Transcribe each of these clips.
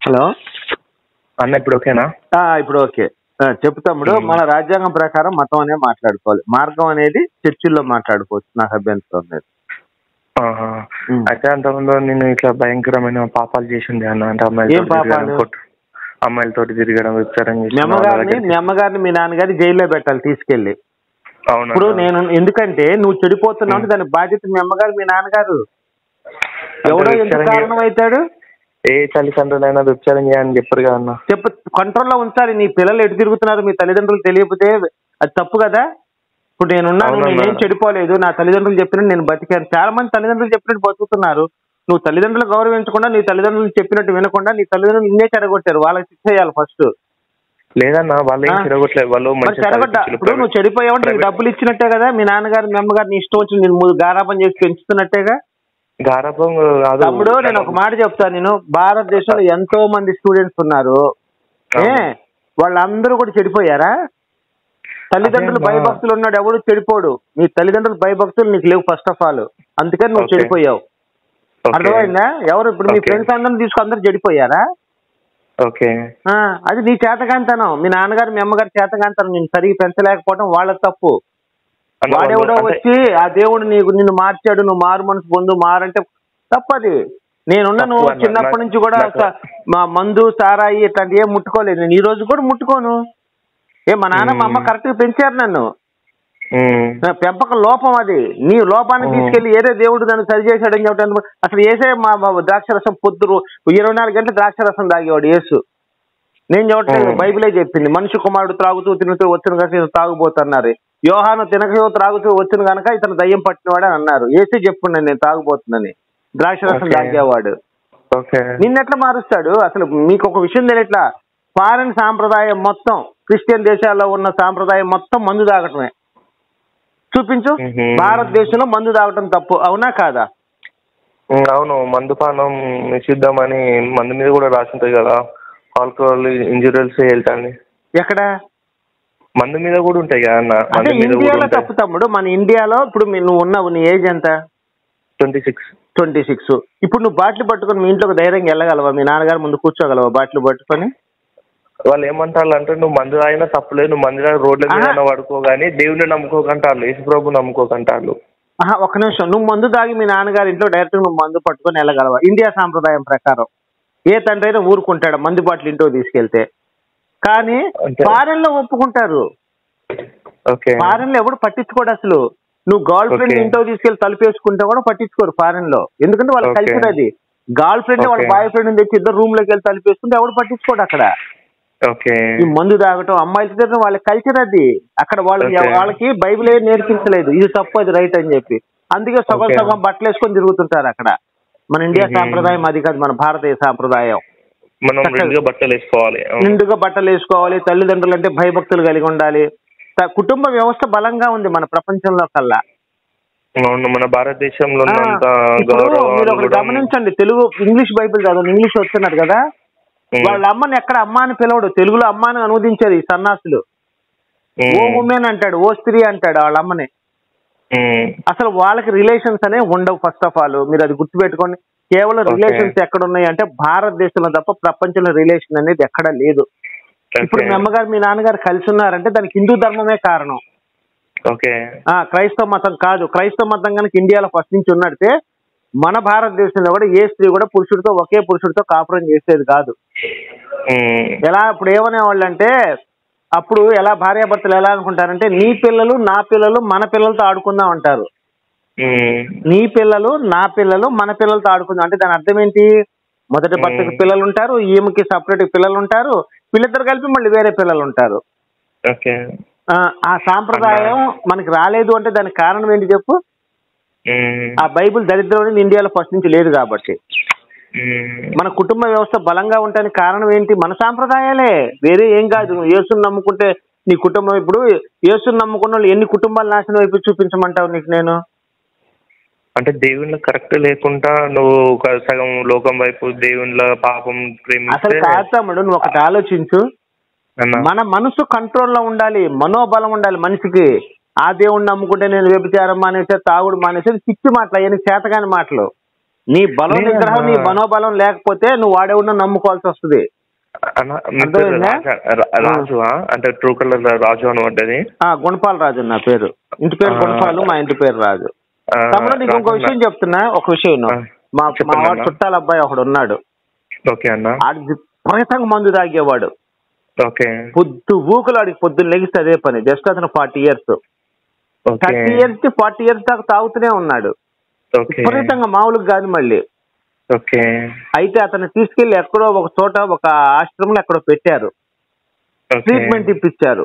Hello అన్న ఇప్పుడు ఓకేనా ఆ, ఇప్పుడు ఓకే ఆ, చెప్పు తమ్ముడు మ్మ్. మన రాజ్యాంగం ప్రకారం మతం అనేది మాట్లాడుకోవాలి మార్గం అనేది చర్చిల్లో మాట్లాడుకోవచ్చు నాకు అభ్యంతరం లేదు ఆహా. మ్మ్. అయితే అంతకుముందు నేను ఇట్లా భయంకరమైన పాపాలు చేసి ఉండే అన్న అంటే అమ్మాయిలతో ఏం పాపాలు? తిరగడం కొట్టు అమ్మాయిలతోటి తిరగడం వ్యభిచారం మీ చేసి అమ్మగారిని మీ అమ్మగారిని మీ నాన్నగారి జైల్లో పెట్టాలి తీసుకెళ్లి అవునా ఇప్పుడు నేను ఎందుకంటే నువ్వు చెడిపోతున్నావు అంటే దాని బాధ్యత మీ అమ్మగారు మీ నాన్నగారు ఎవడో ఎందుకు వ్యభిచారం కారణం అవుతాడు ఏ తల్లిదండ్రులైనా వ్యభిచారం చేయని చెప్పరు కదా అన్న చెప్పు కంట్రోల్లో ఉంచాలి నీ పిల్లలు ఎటు తిరుగుతున్నారు మీ తల్లిదండ్రులు తెలియకపోతే అది తప్పు కదా ఇప్పుడు నేనున్నాను అవునన్నా. నేనేం చెడిపోలేదు నా తల్లిదండ్రులు చెప్పినట్టు నేను బతికాను చాలా మంది తల్లిదండ్రులు చెప్పినట్టు బతుకుతున్నారు నువ్వు తల్లిదండ్రులు గౌరవించకుండా నీ తల్లిదండ్రులు చెప్పినట్టు వినకుండా నీ తల్లిదండ్రులు నిన్నే చెడగొట్టారు వాళ్ళకి శిక్ష చేయాలి ఫస్ట్ లేదన్న వాళ్ళు ఏం ఆ. చెడగొట్టలేదు వాళ్ళు మరి మంచి చెడగొట్ట ఇప్పుడు నువ్వు చెడిపోయావంటే నీకు ప్రైవేట్- డబ్బులు ఇచ్చినట్టే కదా మీ నాన్నగారు మీ అమ్మగారు నీ ఇష్టం వచ్చి నేను ముందు గారాపం చేసి పెంచుతున్నట్టేగా గారాబం కాదు తమ్ముడు నేను ఒక మాట చెప్తాను నేను భారతదేశంలో ఎంతో మంది స్టూడెంట్స్ ఉన్నారు ఏ వాళ్ళందరూ కూడా చెడిపోయారా తల్లిదండ్రులు అదే అమ్మా. భయభక్తులు ఉన్నాడు ఎవడు చెడిపోడు నీ తల్లిదండ్రులు భయభక్తులు నీకు లేవు ఫస్ట్ ఆఫ్ ఆల్ అందుకని నువ్వు Okay. చెడిపోయావు ఓకే. అర్థమైందా ఎవరు ఇప్పుడు మీ Okay. ఫ్రెండ్స్ అందరిని తీసుకు అందరు చెడిపోయారా ఓకే ఆ, అది నీ చేతకాంతనం మీ నాన్నగారు మీ అమ్మగారు చేతకాంతనం నేను సరిగ్గా పెంచలేకపోవడం వాళ్ళ తప్పు అన్న, వాడెవడో అంటే- వచ్చి ఆ దేవుడు నీకు నిన్ను మార్చాడు నువ్వు మారు మనసు పొందు మారంటే తప్పది నేనున్నాను తప్పు అన్న. చిన్నప్పటి నాకు- నుంచి కూడా నాకు- స- మా మందు సారాయి ఇట్లాంటి ఏం ముట్టుకోలేదు నేను ఈ రోజు కూడా ముట్టుకోను ఏ మా నాన్న మా అమ్మ మ్మ్. కరెక్ట్ గా పెంచారు నన్ను మ్మ్. నా పెంపకం లోపం అది నీ లోపాన్ని మ్మ్. తీసుకెళ్లి ఏదే దేవుడు నన్ను సరి చేశాడని చెప్పడానికి అసలు ఏసే మా మా ద్రాక్షరసం పొద్దురు ఇరవై నాలుగు గంటలు ద్రాక్షరసం తాగేవాడు యేసు నేను చెప్పట్లేదు మ్మ్. బైబిలే చెప్పింది మనిషి కుమారుడు త్రాగుతూ తినుతూ వచ్చిన కనుక ఇతను తాగుబోతున్నారు యోహాను తినకయో త్రాగుతూ వచ్చిన కనుక ఇతను దయ్యం పట్టినవాడు అని అన్నారు ఏసీ చెప్పున్నాను నేను తాగుబోతున్నాను ద్రాక్షరసం Okay. తాగేవాడు ఓకే నిన్నెట్లా మారుస్తాడు అసలు మీకు ఒక విషయం తెలియట్లా ఫారెన్ సాంప్రదాయం మొత్తం క్రిస్టియన్ దేశాల్లో ఉన్న సాంప్రదాయం మొత్తం మందు తాగటమే చూపించు మ్మ్. భారతదేశంలో మందు తాగటం తప్పు అవునా కాదా మ్మ్. అవును మందుపానం నిషిద్ధమని మందు మీద కూడా రాసి ఉంటుంది కదా ఆల్కహాల్ ఇంజురియల్స్ హెల్త్ అని ఎక్కడ మందు మీద కూడా ఉంటాయి కదా అన్న అంటే మందు మీద కూడా ఇండియాలో తప్పు తమ్ముడు మన ఇండియాలో ఇప్పుడు మీ- నువ్వు ఉన్నావు నీ ఏజ్ ఎంత ట్వంటీ సిక్స్ ట్వంటీ సిక్స్ ఇప్పుడు నువ్వు బాటిల్ పట్టుకొని మీ ఇంట్లోకి ధైర్యంగా వెళ్ళగలవా మీ నాన్నగారు ముందు కూర్చోగలవా బాటిల్ పట్టుకొని వాళ్ళు ఏమంటారు అంటే నువ్వు మందు తాగినా తప్పులేదు నువ్వు మందు తాగి రోడ్ల మీద ఆహా. పడుకో కానీ దేవుడిని నమ్ముకోకంటారు యేసుప్రభు నమ్ముకోకంటారు ఆహా, ఒక్క నిమిషం నువ్వు మందు తాగి మీ నాన్నగారి ఇంట్లో డైరెక్ట్ నువ్వు మందు పట్టుకొని వెళ్ళగలవా ఇండియా సాంప్రదాయం ప్రకారం ఏ తండ్రి అయినా ఊరుకుంటాడు మందు బాటిల్ ఇంట్లో తీసుకెళ్తే కానీ అంతే. ఫారెన్ లో ఒప్పుకుంటారు ఓకే ఫారెన్ లో ఎవడు పట్టించుకోడు అసలు నువ్వు గర్ల్ ఫ్రెండ్ Okay. ఇంట్లో తీసుకెళ్లి తలుపేసుకుంటే కూడా పట్టించుకోరు ఫారెన్ లో ఎందుకంటే వాళ్ళ Okay. కల్చర్ అది గర్ల్ ఫ్రెండ్ వాళ్ళ Okay. బాయ్ ఫ్రెండ్ తెచ్చి ఇద్దరు రూమ్ లోకి వెళ్ళి తలుపేసుకుంటే ఎవడు పట్టించుకోడు అక్కడ ఓకే ఈ మందు తాగటం అమ్మాయిలు తిరగడం వాళ్ళ కల్చర్ అది అక్కడ వాళ్ళకి Okay. వాళ్ళకి బైబిల్ ఏం నేర్పించలేదు ఇది తప్పు అది రైట్ అని చెప్పి అందుకే సగం Okay. సగం బట్టలు వేసుకొని తిరుగుతుంటారు అక్కడ మన ఇండియా Mhm. సాంప్రదాయం అది కాదు మన భారతీయ సాంప్రదాయం మనం చక్కగా- విడిగా బట్టలు వేసుకోవాలి అవును. నిండుగా బట్టలు వేసుకోవాలి తల్లిదండ్రులు అంటే భయభక్తులు కలిగి ఉండాలి త- కుటుంబ వ్యవస్థ బలంగా ఉంది మన ప్రపంచంలో కల్లా అవును మన భారతదేశంలో ఆ, ఉన్నంత ఇప్పుడు మీరు గౌరవాలు ఒకటి కూడా గమనించండి తెలుగు ఇంగ్లీష్ బైబిల్ చదవండి ఇంగ్లీష్ వస్తున్నారు కదా ఉమ్, వాళ్ళ అమ్మని ఎక్కడ అమ్మ అని పిలవడు తెలుగులో అమ్మ అని అనువదించారు ఈ సన్నాసులు ఉమ్, ఓ ఉమెన్ అంటాడు ఓ స్త్రీ అంటాడు వాళ్ళ అమ్మని ఉమ్, అసలు వాళ్ళకి రిలేషన్స్ అనే ఉండవు ఫస్ట్ ఆఫ్ ఆల్ మీరు అది గుర్తుపెట్టుకోండి కేవలం Okay. రిలేషన్స్ ఎక్కడ ఉన్నాయి అంటే భారతదేశంలో తప్ప ప్రపంచంలో రిలేషన్ అనేది ఎక్కడా లేదు ఇప్పుడు ఓకే. మీ అమ్మగారు మీ నాన్నగారు కలిసి ఉన్నారంటే దానికి హిందూ ధర్మమే కారణం ఓకే ఆ క్రైస్తవ మతం కాదు క్రైస్తవ మతం కనుక ఇండియాలో ఫస్ట్ నుంచి ఉన్నట్టే మన భారతదేశంలో కూడా ఏ స్త్రీ కూడా పురుషుడితో ఒకే పురుషుడితో కాపురం చేసేది కాదు ఉమ్, ఎలా ఇప్పుడు ఏమనేవాళ్ళు అంటే అప్పుడు ఎలా భార్యాభర్తలు ఎలా అనుకుంటారంటే నీ పిల్లలు నా పిల్లలు మన పిల్లలతో ఆడుకుందాం అంటారు ఉమ్, నీ పిల్లలు నా పిల్లలు మన పిల్లలతో ఆడుకుందాం అంటే దాని అర్థం ఏంటి మొదటి భర్తకి మ్మ్. పిల్లలు ఉంటారు ఈమెకి సపరేట్ పిల్లలు ఉంటారు వీళ్ళిద్దరు కలిపి మళ్ళీ వేరే పిల్లలు ఉంటారు ఓకే ఆ, ఆ సాంప్రదాయం మనకి రాలేదు అంటే దానికి కారణం ఏంటి చెప్పు ఉమ్, ఆ బైబిల్ దరిద్రం అనేది ఇండియాలో ఫస్ట్ నుంచి లేదు కాబట్టి ఉమ్, మన కుటుంబ వ్యవస్థ బలంగా ఉండడానికి కారణం ఏంటి మన సాంప్రదాయాలే వేరే ఏం కాదు నువ్వు యేసుని నమ్ముకుంటే నీ కుటుంబం ఇప్పుడు యేసుని నమ్ముకున్న వాళ్ళు ఎన్ని కుటుంబాలు నాశనం వైపు చూపించమంటావు నీకు నేను అంటే దేవుళ్ళ కరెక్ట్ లేకుండా నువ్వు ఒక సగం లోకం వైపు దేవుళ్ళ పాపం అసలు ప్రేమిస్తే కాదు తమ్ముడు నువ్వు ఒకటి ఆలోచించు అన్న, మన మనసు కంట్రోల్లో ఉండాలి మనోబలం ఉండాలి మనిషికి ఆ దేవుడిని నమ్ముకుంటే నేను వ్యభిచారం మానేసే తాగుడు మానేసేది పిచ్చి మాటలు అవన్నీ చేతగాని మాటలు నీ బలం లేదన్నా. నిగ్రహం నీ మనోబలం లేకపోతే నువ్వు వాడేవున్న నమ్ముకోవాల్సి వస్తుంది అన్న మీ పేరు అర్థమైందా? రాజా- రా- రాజు అంటే ట్రూ కలర్ రాజు అని పడ్డది ఆ గుణపాల్ రాజు నా పేరు ఇంటి పేరు ఆ. గుణపాలు మా ఇంటి పేరు రాజు ఆ, తమ్ముడు నీకు ఇంకో రాజు విషయం అన్న. చెప్తున్నా ఒక విషయం విను. ఆ, మా మా చెప్పండి వాడు అన్న. చుట్టాల అబ్బాయి ఒకడు ఉన్నాడు ఓకే అన్న ఆడు విపరీతంగా మందు తాగేవాడు ఓకే పొద్దు ఊకులు ఆడికి పొద్దున్న లెగిస్తే అదే పని జస్ట్ అతను forty years okay thirty years కి ఫార్టీ ఇయర్స్ దాకా తాగుతూనే ఉన్నాడు ఓకే విపరీతంగా మామూలుగా కాదు మళ్ళీ ఓకే అయితే అతను తీసుకెళ్లి ఎక్కడో ఒక చోట ఒక ఆశ్రమంలో ఎక్కడో పెట్టారు ఓకే ట్రీట్మెంట్ ఇప్పించారు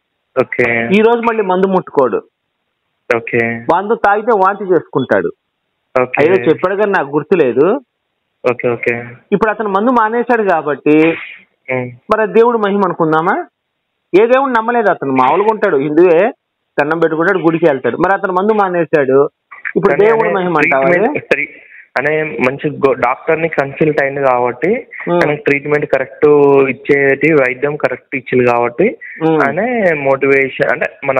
ఓకే ఈ రోజు మళ్ళీ మందు ముట్టుకోడు ఓకే మందు తాగితే వాంతి చేసుకుంటాడు ఓకే అయ్యో చెప్పాడు కానీ నాకు గుర్తులేదు ఓకే ఓకే ఇప్పుడు అతను మందు మానేశాడు కాబట్టి ఉమ్. మరి అది దేవుడు మహిమ అనుకుందామా ఏ దేవుడు నమ్మలేదు అతను మామూలుగా ఉంటాడు హిందువే దండం పెట్టుకుంటాడు గుడికి వెళ్తాడు మరి అతను మందు మానేశాడు ఇప్పుడు కానీ దేవుడు అనే మహిమ అంటావా అది? treatment సరి- అనే మంచి డాక్టర్ ని కన్సల్ట్ అయింది కాబట్టి ఉమ్. ఆయనకి ట్రీట్మెంట్ కరెక్ట్ ఇచ్చేది వైద్యం కరెక్ట్ ఇచ్చింది కాబట్టి ఉమ్. అనే మోటివేషన్ అంటే మన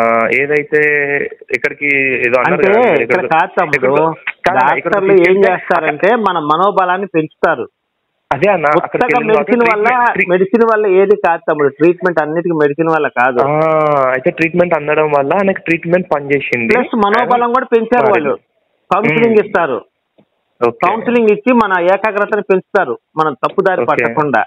ఏదైతే ఇక్కడికి ఏదో అన్నారు అంటే కదా, మీరు ఇక్కడ ఎక్కడికో- కాదు తమ్ముడు ఎక్కడికో- కాదు, ఇక్కడ డాక్టర్లు ఏం తీసుకెళ్తే- చేస్తారంటే మన మనోబలాన్ని పెంచుతారు అదే అన్న అక్కడికి కొత్తగా వెళ్ళిన తర్వాత మెడిసిన్ వల్ల treatment- treat- మెడిసిన్ వల్ల ఏది కాదు తమ్ముడు ట్రీట్మెంట్ అన్నిటికీ మెడిసిన్ వల్ల కాదు ఆ, అయితే ట్రీట్మెంట్ అందడం వల్ల ఆయనకి ట్రీట్మెంట్ పనిచేసింది ప్లస్ మనోబలం కూడా పెంచారు వాళ్ళు కౌన్సిలింగ్ ఉమ్. ఇస్తారు ఓకే. కౌన్సిలింగ్ ఇచ్చి మన ఏకాగ్రతని పెంచుతారు మనం తప్పుదారి ఓకే. పట్టకుండా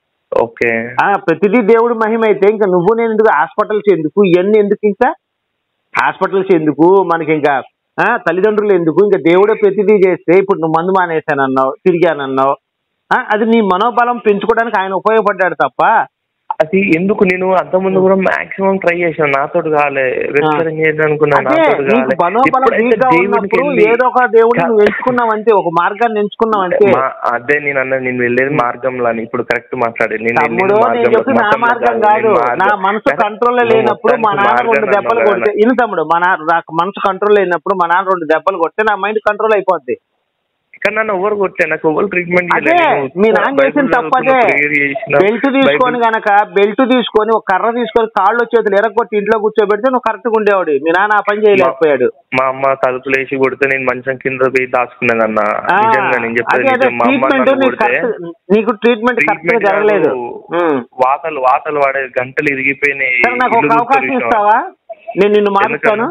ఓకే ఆ ప్రతిదీ దేవుడి మహిమ అయితే ఇంకా నువ్వు నేను ఎందుకు హాస్పిటల్స్ ఎందుకు ఇవన్నీ ఎందుకు ఇంకా హాస్పిటల్స్ ఎందుకు మనకి ఇంకా ఆ, తల్లిదండ్రులు ఎందుకు ఇంకా దేవుడే ప్రతిదీ చేస్తే ఇప్పుడు నువ్వు మందు మానేశానన్నావు తిరిగానన్నావు ఆ, అది నీ మనోబలం పెంచుకోవడానికి ఆయన ఉపయోగపడ్డాడు తప్ప అది ఎందుకు నేను అంత ముందు కూడా మాక్సిమం ట్రై చేశాను నాతోటి కాలే వ్యభిచారం చేద్దాం అనుకున్నా అదే నాతోటి నీకు కాలే మనోబలం ఎప్పుడైతే వీక్ గా దేవునికి ఉన్నప్పుడు వెళ్ళి- ఏదో ఒక దేవుడిని నువ్వు ఎంచుకున్నావు అంతే ఒక మార్గాన్ని ఎంచుకున్నావు అంతే మా- అదే నేను అన్నది నేను వెళ్ళేది మార్గంలో అని ఇప్పుడు కరెక్ట్ మాట్లాడేది నేను తమ్ముడు వెళ్ళేది నేను మార్గంలో, చెప్తున్న నా మతంలో మార్గం కాదు, కాదు నేను మార్గం. నా మనసు సరే, కంట్రోల్ నువ్వు లేనప్పుడు మా మొత్తానికి నాన్న రెండు మార్గం దెబ్బలు అన్నావు కొడితే కదా. ఇను తమ్ముడు మా నాన్న నాకు మనసు కంట్రోల్ లేనప్పుడు మా నాన్న రెండు దెబ్బలు కొడితే నా మైండ్ కంట్రోల్ అయిపోద్ది కానీ నన్ను ఎవరు కొట్టే నాకు ఎవరు ట్రీట్మెంట్ అదే మీ నాన్న చేసిన తప్పు అదే బెల్ట్ తీసుకొని గనక బెల్ట్ తీసుకొని ఒక కర్ర తీసుకొని కాళ్ళు చేతులు ఎరగొట్టి ఇంట్లో కూర్చోబెడితే నువ్వు కరెక్ట్ గా ఉండేవాడు మీ నాన్న ఆ పని చేయలేకపోయాడు మా అమ్మ తలుపులు వేసి కొడితే నేను మంచం కింద పోయి దాచుకున్నాను అన్న ఆ, నిజంగా నేను చెప్పేది అదే అదే నిజం. మా అమ్మ ట్రీట్మెంట్ నన్ను నీకు కొడితే కరెక్ట్ నీకు ట్రీట్మెంట్ కరెక్ట్ గా treatment జరగలేదు కాదు. ఉమ్. వాతలు వాతలు వాడే గంటలు ఇరిగిపోయినాయి సరే నాకు ఒక ఇల్లు అవకాశం కూర్చొని ఇస్తావా నేను నిన్ను మారుస్తాను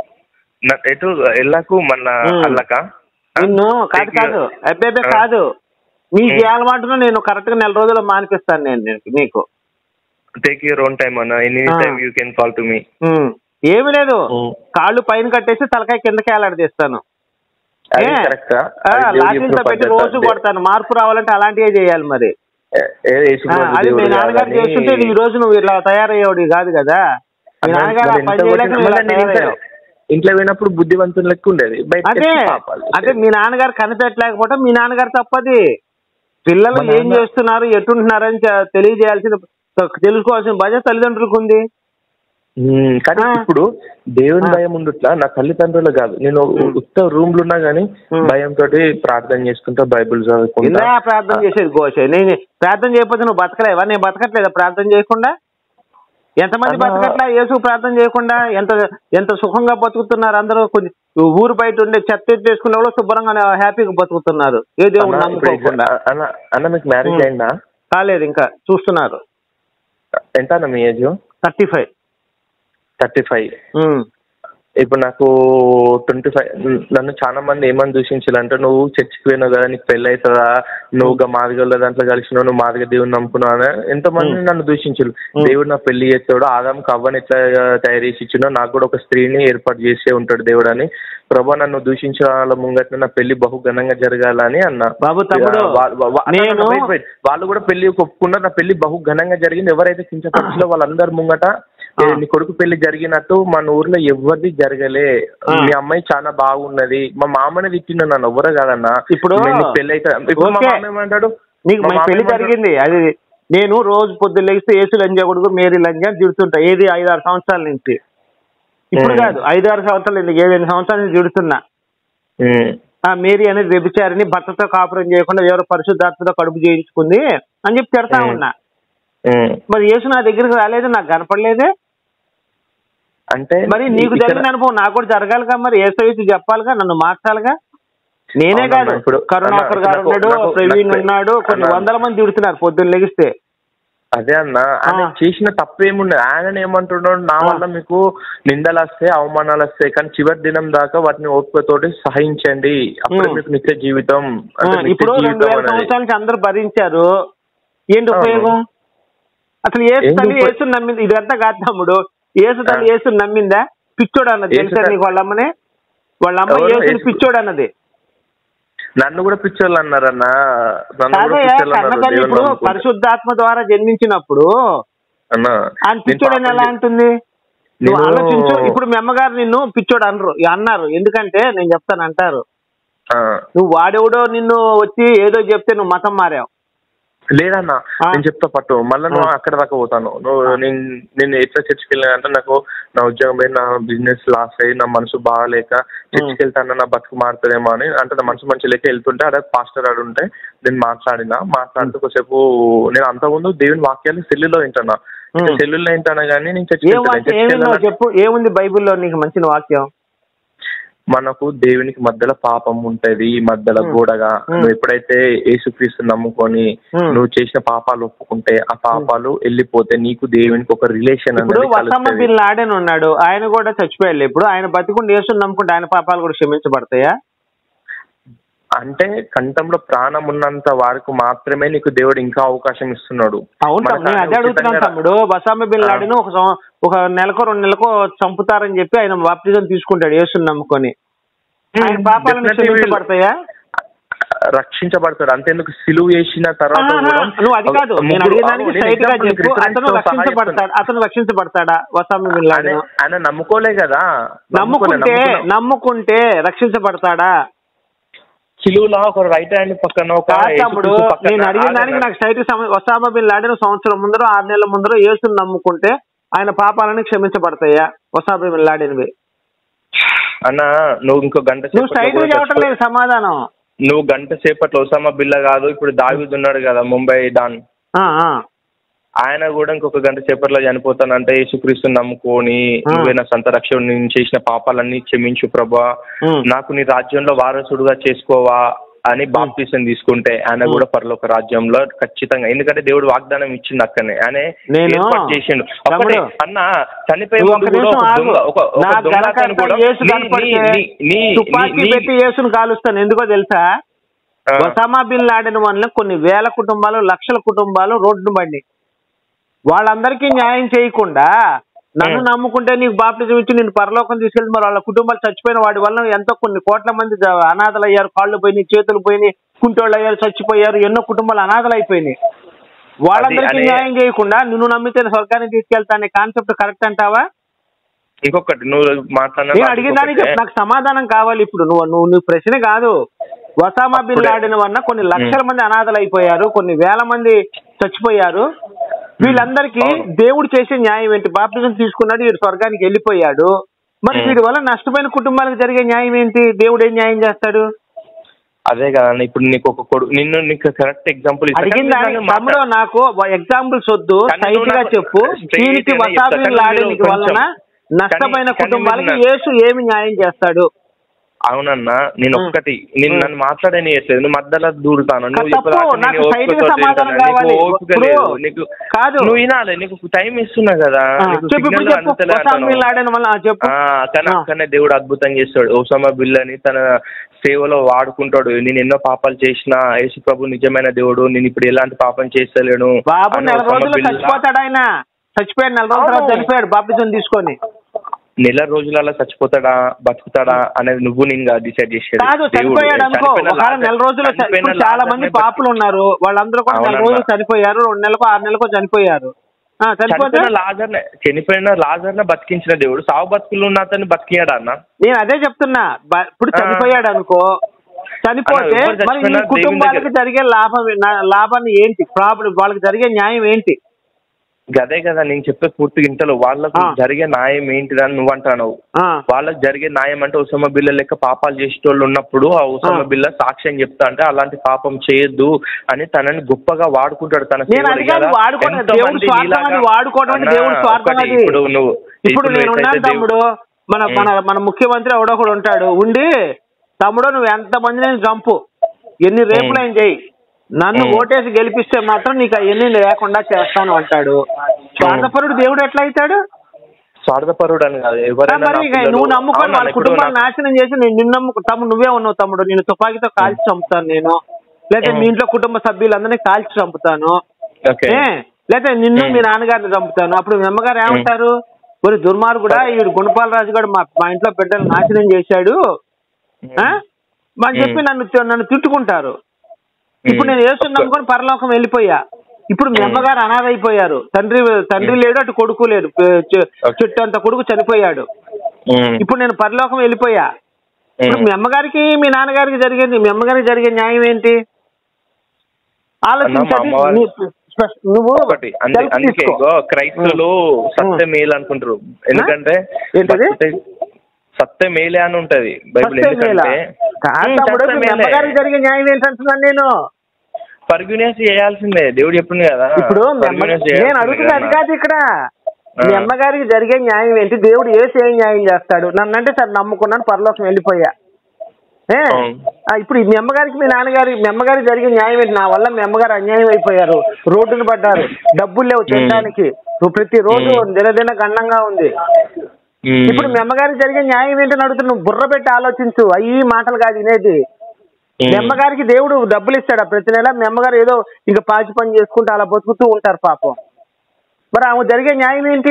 నా- ఎటు ఎల్లకు మళ్ళా ఉమ్. అల్లక నిన్ను కాదు Take కాదు your- అబ్బే ఆ. కాదు నీకు ఉమ్. ఏ అలవాటునో నేను కరెక్ట్ గా నెల రోజుల్లో మానిపిస్తాను నేను నీకు- నీకు టేక్ యూర్ ఓన్ టైమ్ అన్న any ah. Time you can call to me um. ఏమీ లేదు ఉమ్. కాళ్ళు పైన కట్టేసి తలకాయ కిందకి వేలాడదీస్తాను అది ఏ? correct ఆ? ఆ, అది దేవుడు లాఠీలతో చెప్పిన పెట్టి పద్ధతి. రోజు కొడతాను మార్పు రావాలంటే అలాంటివే చేయాలి మరి ఏ- ఏ యేసు ఆ, ప్రభు అది మీ దేవుడు నాన్నగారు కాదని- చేస్తుంటే ఈ రోజు నువ్వు ఇలా తయారయ్యేవాడు కాదు కదా మీ అన్న, నాన్నగారు ఆ మరి పని ఎంత చేయలేక కొట్టినా- నువ్వు ఇలా మళ్ళీ నేను ఇంట్లో- తయారయ్యావు. ఇంట్లో పోయినప్పుడు బుద్ధివంతుని లెక్క ఉండేది బయట అదే అదే మీ నాన్నగారు కనిపెట్టలేకపోవడం మీ నాన్నగారు తప్పది పిల్లలు మా ఏం నాన్న- చేస్తున్నారు ఎటుంటున్నారని చె- తెలియజేయాల్సిన తెలుసుకోవాల్సిన బాధ్యత తల్లిదండ్రులకు ఉంది ఉమ్, కానీ ఆ. ఇప్పుడు దేవుని ఆ. భయం ఉండుట్లా నా తల్లిదండ్రులు కాదు నేను ఉమ్. ఉత్త రూమ్ లో ఉన్నా గానీ ఉమ్. భయంతో ప్రార్థన చేసుకుంటా బైబిల్ చదువుకుంటా ఇలా ప్రార్థన చేసేది గోషే నేను ప్రార్థన చేయకపోతే నువ్వు బతకలేవా నేను బతకట్లేదా ప్రార్థన చేయకుండా ఎంతమంది అన్నా. బతకట్లా యేసు ప్రార్థన చేయకుండా ఎంత ఎంత సుఖంగా బతుకుతున్నారు అందరూ కొంచెం ఊరు బయట ఉండే చెత్త ఎత్తేసుకునే వాళ్ళు శుభ్రంగా హ్యాపీగా బతుకుతున్నారు ఏ దేవుడు అన్న, ఇప్పుడు నమ్ముకోకుండా ఎగ్జా- అన్న అన్న మీకు మ్యారేజ్ ఉమ్. అయిందా కాలేదు ఇంకా చూస్తున్నారు ఎంత అన్న మీ age thirty five thirty five ఇప్పుడు నాకు ట్వంటీ ఫైవ్ నన్ను చాలా మంది ఏమని దూషించాలంటే నువ్వు చర్చికి పోయినావు కదా నీకు పెళ్ళి అవుతుందా నువ్వు గా మాదిగల దాంట్లో కలిసినావు నువ్వు మాదిగ దేవుని నమ్ముకున్నావు అని ఎంతమంది Hmm. నన్ను దూషించారు Hmm. దేవుడు నా పెళ్లి చేస్తాడు ఆదాం కవ్వని ఎట్లా తయారు చేసి ఇచ్చినో నాకు కూడా ఒక స్త్రీని ఏర్పాటు చేసే ఉంటాడు దేవుడు అని ప్రభా నన్ను దూషించిన వాళ్ళ ముంగట నా పెళ్లి బహు ఘనంగా జరగాలని అన్న బాబు తమ్ముడు వా- వా- వా- అన్న, నేను అన్న, wait, wait. వాళ్ళు కూడా పెళ్లి ఒప్పుకున్నారు నా పెళ్లి బహు ఘనంగా జరిగింది ఎవరైతే కించపరిచిలో వాళ్ళందరి ముంగట ఏ, నీ కొడుకు పెళ్లి జరిగినట్టు మన ఊర్లో ఎవరిది జరగలే ఆ. మీ అమ్మాయి చాలా బాగున్నది మా మామనే తిట్టిండు నన్ను ఎవరు కాదన్న ఇప్పుడు నీకు పెళ్లి అయితే ఇప్పుడు మా ఓకే. మామ ఏమంటాడు నీకు మా మన మామ పెళ్లి ఏమంటాడు? జరిగింది అది నేను రోజు పొద్దున్న లేస్తే ఏసు లంజా కొడుకు మేరీ లంజా అని తిడుతుంటా ఏది ఐదు ఆరు సంవత్సరాల నుంచి ఇప్పుడు ఉమ్. కాదు ఐదు ఆరు సంవత్సరాలు ఎందుకు ఏడెనిమిది సంవత్సరాల నుంచి తిడుతున్నా ఉమ్, ఆ మేరీ అనేది వ్యభిచారిని భర్తతో కాపురం చేయకుండా ఎవరో పరిశుద్ధాత్మతో కడుపు చేయించుకుంది అని చెప్పి తిడతా ఉమ్. ఉన్నా ఉమ్. మరి యేసు నా దగ్గరికి రాలేదు నాకు కనపడలేదే అంటే మరి నీకు ఇక్కడ- జరిగిన అనుభవం నాకు కూడా జరగాలిగా మరి ఏసు చెప్పాలిగా నన్ను మార్చాలిగా నేనే అవునన్నా, కాదు ఇప్పుడు కరుణాకర్ అన్న, గారు నాకు- ఉన్నాడు నాకు- ప్రవీణ్ నాకు- ఉన్నాడు కొన్ని అన్న. వందల మంది తిడుతున్నారు పొద్దున్న లెగిస్తే అదే అన్న ఆయన ఆ. చేసిన తప్పేముండదు ఆయన ఏమంటున్నాడు నా ఆ. వల్ల మీకు నిందలు వస్తాయి అవమానాలు వస్తాయి కానీ చివరి దినం దాకా వాటిని ఓపికతోటి సహించండి అప్పుడే ఉమ్. మీకు నిత్య జీవితం ఆ, అంటే నిత్య ఇప్పుడు రెండు జీవితం వేల అనేది. సంవత్సరాల నుంచి అందరూ భరించారు ఏంటి అవును. ఉపయోగం అసలు ఏసు ఏంటి తల్లి ఉపయోగం? ఏసు నమ్మింది ఇదంతా కాదు తమ్ముడు ఏసు తల్లి ఆ. ఏసు నమ్మిందా పిచ్చోడు అన్నది యేసు తెలుసా తల్లి- నీకు వాళ్ళ అమ్మనే వాళ్ళ అమ్మ ఎవరు? ఏసుని యేసు- పిచ్చోడు అన్నది నన్ను కూడా పిచ్చోళ్ళు అన్నారన్న నన్ను కూడా కాదయ్యా పిచ్చోళ్ళు అన్నారు కన్నతల్లి దేవుని ఇప్పుడు నమ్ముకుంటే. పరిశుద్ధాత్మ ద్వారా జన్మించినప్పుడు అన్న ఆయన నేను పిచ్చోడని పాపం ఎలా చే- అంటుంది నువ్వు నేను- ఆలోచించు ఇప్పుడు మీ అమ్మగారు నిన్ను పిచ్చోడు అనరు అన్నారు ఎందుకంటే నేను చెప్తాను అంటారు ఆ. నువ్వు వాడెవడో నిన్ను వచ్చి ఏదో చెప్తే నువ్వు మతం మారావు లేదన్న ఆ. నేను చెప్తా పట్టు మళ్ళీ నువ్వు ఆ. అక్కడ దాకా పోతాను నువ్వు ఆ. నేను నేను ఎట్లా చర్చికి వెళ్ళానంటే నాకు నా ఉద్యోగం పోయి నా బిజినెస్ లాస్ అయ్యి నా మనసు బాగాలేక చర్చికి వెళ్తాను నా బతుకు మారుతుందేమో అని అంటే నా మనసు మంచి లేక వెళ్తుంటే అదే పాస్టర్ ఆడు ఉంటే నేను మాట్లాడినా మాట్లాడుతూ కొద్దిసేపు నేను అంతకుముందు దేవుని వాక్యాలు సెల్లులో వింటున్నా ఉమ్. సెల్లులో వింటాను కానీ నేను చర్చికి ఏం వెళ్తాను వాక్యం చర్చికి ఏముందో వెళ్ళాలంటే చెప్పు ఏముంది బైబిల్లో నీకు మంచిన వాక్యం మనకు దేవునికి మధ్యలో పాపం ఉంటది మధ్యలో ఉమ్. గోడగా ఉమ్. నువ్వు ఎప్పుడైతే యేసుక్రీస్తు నమ్ముకొని ఉమ్. నువ్వు చేసిన పాపాలు ఒప్పుకుంటే ఆ పాపాలు వెళ్ళిపోతే నీకు దేవునికి ఒక రిలేషన్ ఇప్పుడు అనేది వసమ్మ కలుగుతుంది బిన్ లాడెన్ ఉన్నాడు ఆయన కూడా చచ్చిపోయాడు ఇప్పుడు ఆయన బతికుండి యేసుని నమ్ముకుంటే ఆయన పాపాలు కూడా క్షమించబడతాయా అంటే కంఠంలో ప్రాణం ఉన్నంత వరకు మాత్రమే నీకు దేవుడు ఇంకా అవకాశం ఇస్తున్నాడు అవును మనకు తమ్ముడు నేను ఆయన అదే అడుగుతున్నాను ఉచితంగా- తమ్ముడు బసామ బిన్ ఆ. లాడెన్ ఒక సం- ఒక నెలకో రెండు నెలకో చంపుతారని చెప్పి ఆయన బాప్తిజం తీసుకుంటాడు యేసుని నమ్ముకొని ఆయన పాపాలను Definitely will- క్షమించబడతాయా రక్షించబడతాడు అంతేందుకు సిలువ వేసిన తర్వాత ఆహా, కూడా నువ్వు అది కాదు నేను ముగ్గురు- అడిగిన దానికి అవును, నేను స్ట్రైట్ గా example చెప్పు reference అతను తో సహా రక్షించబడతాడు చెప్తున్నా. అతను రక్షించబడతాడా వసామ బిన్ ఆయన లాడెన్ ఆయన నమ్ముకోలే కదా నమ్ముకుంటే నమ్ముకున్నా- నమ్ముకుంటే రక్షించబడతాడా సిలువలో ఒక రైట్ హ్యాండ్ పక్కన ఒక కాదు తమ్ముడు యేసుక్రీస్తు పక్కన నేను అడిగిన దానికి ఆగన్న- నాకు సైట్ ఒసామా బిన్ లాడెన్ సంవత్సరం ముందర ఆరు నెలల ముందర యేసుని నమ్ముకుంటే ఆయన పాపాలని క్షమించబడతాయా ఒసామా బిన్ లాడెన్వి అన్న నువ్వు ఇంకో గంట నువ్వు సేపట్లో స్ట్రైట్ కూడా చెప్పటం లేదు చచ్చిపో- సమాధానం నువ్వు గంట సేపట్లో ఒసామా బిల్ల కాదు ఇప్పుడు దావీద్ ఉన్నాడు కదా ముంబై డాన్ ఆ, ఆ. ఆయన కూడా ఇంకొక గంట సేపట్లో చనిపోతానంటే యేసుక్రీస్తు నమ్ముకొని ఆ. నువ్వే నా సంత రక్షణ నేను చేసిన పాపాలన్నీ క్షమించు ప్రభా ఉమ్. నాకు నీ రాజ్యంలో వారసుడుగా చేసుకోవా అని బాప్తీసం తీసుకుంటే ఆయన ఉమ్. కూడా పరలోక రాజ్యంలో ఖచ్చితంగా ఎందుకంటే దేవుడు వాగ్దానం ఇచ్చింది అక్కనే ఆయన నేను- ఏర్పాటు చేసిండు ఒకటే తమ్ముడు, అన్న చనిపోయే నువ్వు ముందు ఒక కూడా నిమిషం ఒక ఆగు. దొంగ ఒక ఒక నా దొంగ గనక అతను కూడా యేసు నీ- కనపడితే నీ- నీ- తుపాకీ నీ- పెట్టి యేసుని కాలుస్తాను ఎందుకో తెలుసా ఆ. ఒసామా బిన్ లాడెన్ వల్ల కొన్ని వేల కుటుంబాలు లక్షల కుటుంబాలు రోడ్డును పడి వాళ్ళందరికీ న్యాయం చేయకుండా నన్ను ఉమ్. నమ్ముకుంటే నీకు బాప్టిజం ఇచ్చి నేను పరలోకం తీసుకెళ్తే మరి వాళ్ళ కుటుంబాలు చచ్చిపోయిన వాడి వల్ల ఎంతో కొన్ని కోట్ల మంది జ- అనాథలు అయ్యారు కాళ్ళు పోయినాయి చేతులు పోయినాయి కుంటోళ్ళు అయ్యారు చచ్చిపోయారు ఎన్నో కుటుంబాలు అనాథలు అయిపోయినాయి వాళ్ళందరికీ అనే- న్యాయం చేయకుండా నిన్ను నమ్మితే స్వర్గానికి తీసుకెళ్తా అనే కాన్సెప్ట్ కరెక్ట్ అంటావా ఇంకొకటి నువ్వు మాట్లాడిన నేను అడిగిన దానికి చెప్పు, నాకు సమాధానం కావాలి ఇప్పుడు నువ్వు నువ్వు నీ ప్రశ్న కాదు వసామా బిన్ అప్పుడే- లాడెన్ వల్ల కొన్ని లక్షల మంది అనాథలు అయిపోయారు కొన్ని వేల మంది చచ్చిపోయారు వీళ్ళందరికీ అవును. దేవుడు చేసే న్యాయం ఏంటి బాప్తిజం తీసుకున్నాడు వీడు స్వర్గానికి వెళ్ళిపోయాడు మరి ఉమ్. వీడి వల్ల నష్టపోయిన కుటుంబాలకు జరిగే న్యాయం ఏంటి దేవుడు ఏం న్యాయం చేస్తాడు అదే కదా అన్న, ఇప్పుడు నీకు ఒక కొడు నిన్ను నీకు కరెక్ట్ ఎగ్జాంపుల్ అడిగిన దానికి తమ్ముడు నాకు ఎగ్జాంపుల్స్ వద్దు కానీ స్ట్రైట్ నువ్వు గా నాకు చెప్పు straight దీనికి గానే వసాబి చెప్తా. కానీ లాడెనికి మీరు వలన కొంచెం- నష్టపోయిన కానీ- కానీ కుటుంబాలకి మీరు నా- యేసు ఏమి న్యాయం చేస్తాడు అవునన్నా నేను ఉమ్. ఒక్కటి నేను ఉమ్. నన్ను మాట్లాడనియట్లేదు నువ్వు మధ్యలో దూరుతాను నువ్వు తప్పు, చెప్పేదాకా నాకు నేను straight గా ఓపికతో సమాధానం వింటాను. నీకు కావాలి. ఓపిక ఇప్పుడు లేదు నీకు కాదు. నువ్వు వినాలి నీకు టైం ఇస్తున్నా కదా ఆ, నీకు చెప్పు ఇప్పుడు సిగ్నల్ చెప్పు అందుతలే వసాబి అంటున్నావు. లాడెన్ వల్ల ఆ, చెప్పు ఆ, కానీ ఆ. అక్కడనే దేవుడు అద్భుతం చేస్తాడు ఓసామా బిల్లని తన సేవలో వాడుకుంటాడు నేను ఎన్నో పాపాలు చేసినా యేసు ప్రభు నిజమైన దేవుడు నేను ఇప్పుడు ఎలాంటి పాపం చేస్తలేను బాబు అని నెల ఓసామా రోజులు బిల్లా చచ్చిపోతాడు ఆయన చచ్చిపోయాడు నెల రోజుల తర్వాత అవును. చనిపోయాడు బాప్టిజం తీసుకొని నెల రోజులలో చచ్చిపోతాడా బతుకుతాడా అనేది నువ్వు నేను డిసైడ్ చేసేది కాదు దేవుడు. చనిపోయాడు అనుకో చనిపోయిన ఒకవేళ లాజర్- నెల రోజులు చ- చనిపోయిన ఇప్పుడు చాలా మంది లాజర్నే పాపులు ఉన్నారు వాళ్ళందరూ కూడా నెల అవునన్నా. రోజులు చనిపోయారు రెండు నెలలకు ఆరు నెలలకు చనిపోయారు ఆ, చనిపోతే చనిపోయిన లాజర్ చనిపోయిన లాజర్ బతికించిన దేవుడు సావు బతుకులు ఉన్న అతన్ని బతికియాడు అన్న నేను అదే చెప్తున్నా బ- ఇప్పుడు ఆ. చనిపోయాడు అనుకో చనిపోతే అన్న, ఎవరు మరి ఈ చచ్చిపోయినా దేవుని కుటుంబాలకి దగ్గర- జరిగే లాభం ఏ- నా- లాభాన్ని ఏంటి ప్రాబ్లం వాళ్ళకి జరిగే న్యాయం ఏంటి గదే కదా నేను చెప్పే పూర్తి ఇంటలో వాళ్ళకు ఆ. జరిగే న్యాయం ఏంటిదని నువ్వు అంటున్నావు ఆ, వాళ్ళకి జరిగే న్యాయం అంటే ఉసమ బిల్ల లెక్క పాపాలు చేసేటోళ్ళు ఉన్నప్పుడు ఆ ఉసమ ఆ. బిల్ల సాక్ష్యం చెప్తా అంటే అలాంటి పాపం చేయొద్దు అని తనని గొప్పగా వాడుకుంటాడు తన నేను అది సేవలు కాదు కదా. వాడుకోవడం ఎంతో దేవుడి మంది స్వార్థం నీలాగా- అది వాడుకోవడం అంటే అన్నా, దేవుడి స్వార్థం ఒకటి అది. ఇప్పుడు నువ్వు ఇప్పుడు నేను ఎట్లయితే ఉన్నాను దేవు- తమ్ముడు మన మన మన ముఖ్యమంత్రి ఎవడో ఒకడు ఉంటాడు ఉండి తమ్ముడు నువ్వు ఎంత మందిని చంపు ఎన్ని రేపులైన చేయి నన్ను ఉమ్. ఓటేసి గెలిపిస్తే మాత్రం నీకు అవన్నీ లేకుండా చేస్తాను అంటాడు స్వార్థపరుడు దేవుడు ఎట్లా అవుతాడు స్వార్థపరుడు అని కాదు ఆ, ఎవరైనా మరి నా ఇక పిల్లలు- నువ్వు నమ్ముకొని అవునా, వాళ్ళ ఇప్పుడు కుటుంబాన్ని నా- నాశనం చేసి నేను నిన్ను నమ్ముకు తమ్ముడు నువ్వే ఉన్నావు తమ్ముడు నేను తుపాకీతో కాల్చి చంపుతాను నేను లేదా ఉమ్. మీ ఇంట్లో కుటుంబ సభ్యులందరినీ కాల్చి చంపుతాను ఓకే ఏ లేదా నిన్ను ఉమ్. మీ నాన్నగారిని చంపుతాను అప్పుడు మీ అమ్మగారు ఏమంటారు మరి దుర్మార్గుడా ఈడు గుణపాల రాజు గారు మా మా ఇంట్లో బిడ్డలు నాశనం చేశాడు ఆ? అని చెప్పి నన్ను నన్ను తిట్టుకుంటారు ఇప్పుడు నేను యేసుని నమ్ముకొని పరలోకం వెళ్ళిపోయా ఇప్పుడు మీ ఉమ్. అమ్మగారు అనాథ అయిపోయారు తండ్రి తండ్రి లేడు అటు కొడుకు లేడు చె- చుట్టూ అంత కొడుకు చనిపోయాడు ఉమ్. ఇప్పుడు నేను పరలోకం వెళ్ళిపోయా ఇప్పుడు మీ అమ్మగారికి మీ నాన్నగారికి జరిగింది మీ అమ్మగారికి జరిగే న్యాయం ఏంటి ఆలోచించండి అన్న, మా అమ్మవారి- నీ- స్పష్ట- నువ్వు ఒకటి అందు- self అందుకే తీసుకో. ఇగో క్రైస్తవులు సత్య మేలు అనుకుంటారు ఎందుకంటే ఏంటది? సత్య- సత్య మేలే అని ఉంటది బైబిల్ సత్యం మేలా? ఎందుకంటే కాదు ఉమ్, తమ్ముడు, సత్య మీ మేలే. అమ్మగారికి జరిగే న్యాయం ఏంటంటున్నాను నేను పర్గ్యునేస్ చేయాల్సిందే దేవుడు చెప్పింది కదా ఇప్పుడు మీ అమ్మ- Forgiveness నేను చేయాల్సిందే అడుగుతున్నా అది కదా. కాదు ఇక్కడ మీ ఆ. అమ్మగారికి జరిగే న్యాయం ఏంటి దేవుడు ఏసి ఏం న్యాయం చేస్తాడు నన్ను అంటే సార్ నమ్ముకున్నాను పరలోకం వెళ్ళిపోయా ఏ అవును. ఆ, ఇప్పుడు మీ అమ్మగారికి మీ నాన్నగారి మీ అమ్మగారికి జరిగిన న్యాయం ఏంటి నా వల్ల మీ అమ్మగారు అన్యాయం అయిపోయారు రోడ్డును పడ్డారు డబ్బులు లేవు తినడానికి ప్రతి రోజు మ్మ్. దినదిన గండంగా ఉంది ఉమ్. ఇప్పుడు మీ అమ్మగారికి జరిగే న్యాయం ఏంటని అడుగుతున్నా నువ్వు బుర్ర పెట్టి ఆలోచించు అయ్యి మాటలు కాదు వినేది ఉమ్. మీ అమ్మగారికి దేవుడు డబ్బులు ఇస్తాడా ప్రతి నెల మీ అమ్మగారు ఏదో ఇక పాచి పని చేసుకుంటూ అలా బతుకుతూ ఉంటారు పాపం మరి ఆమె జరిగే న్యాయం ఏంటి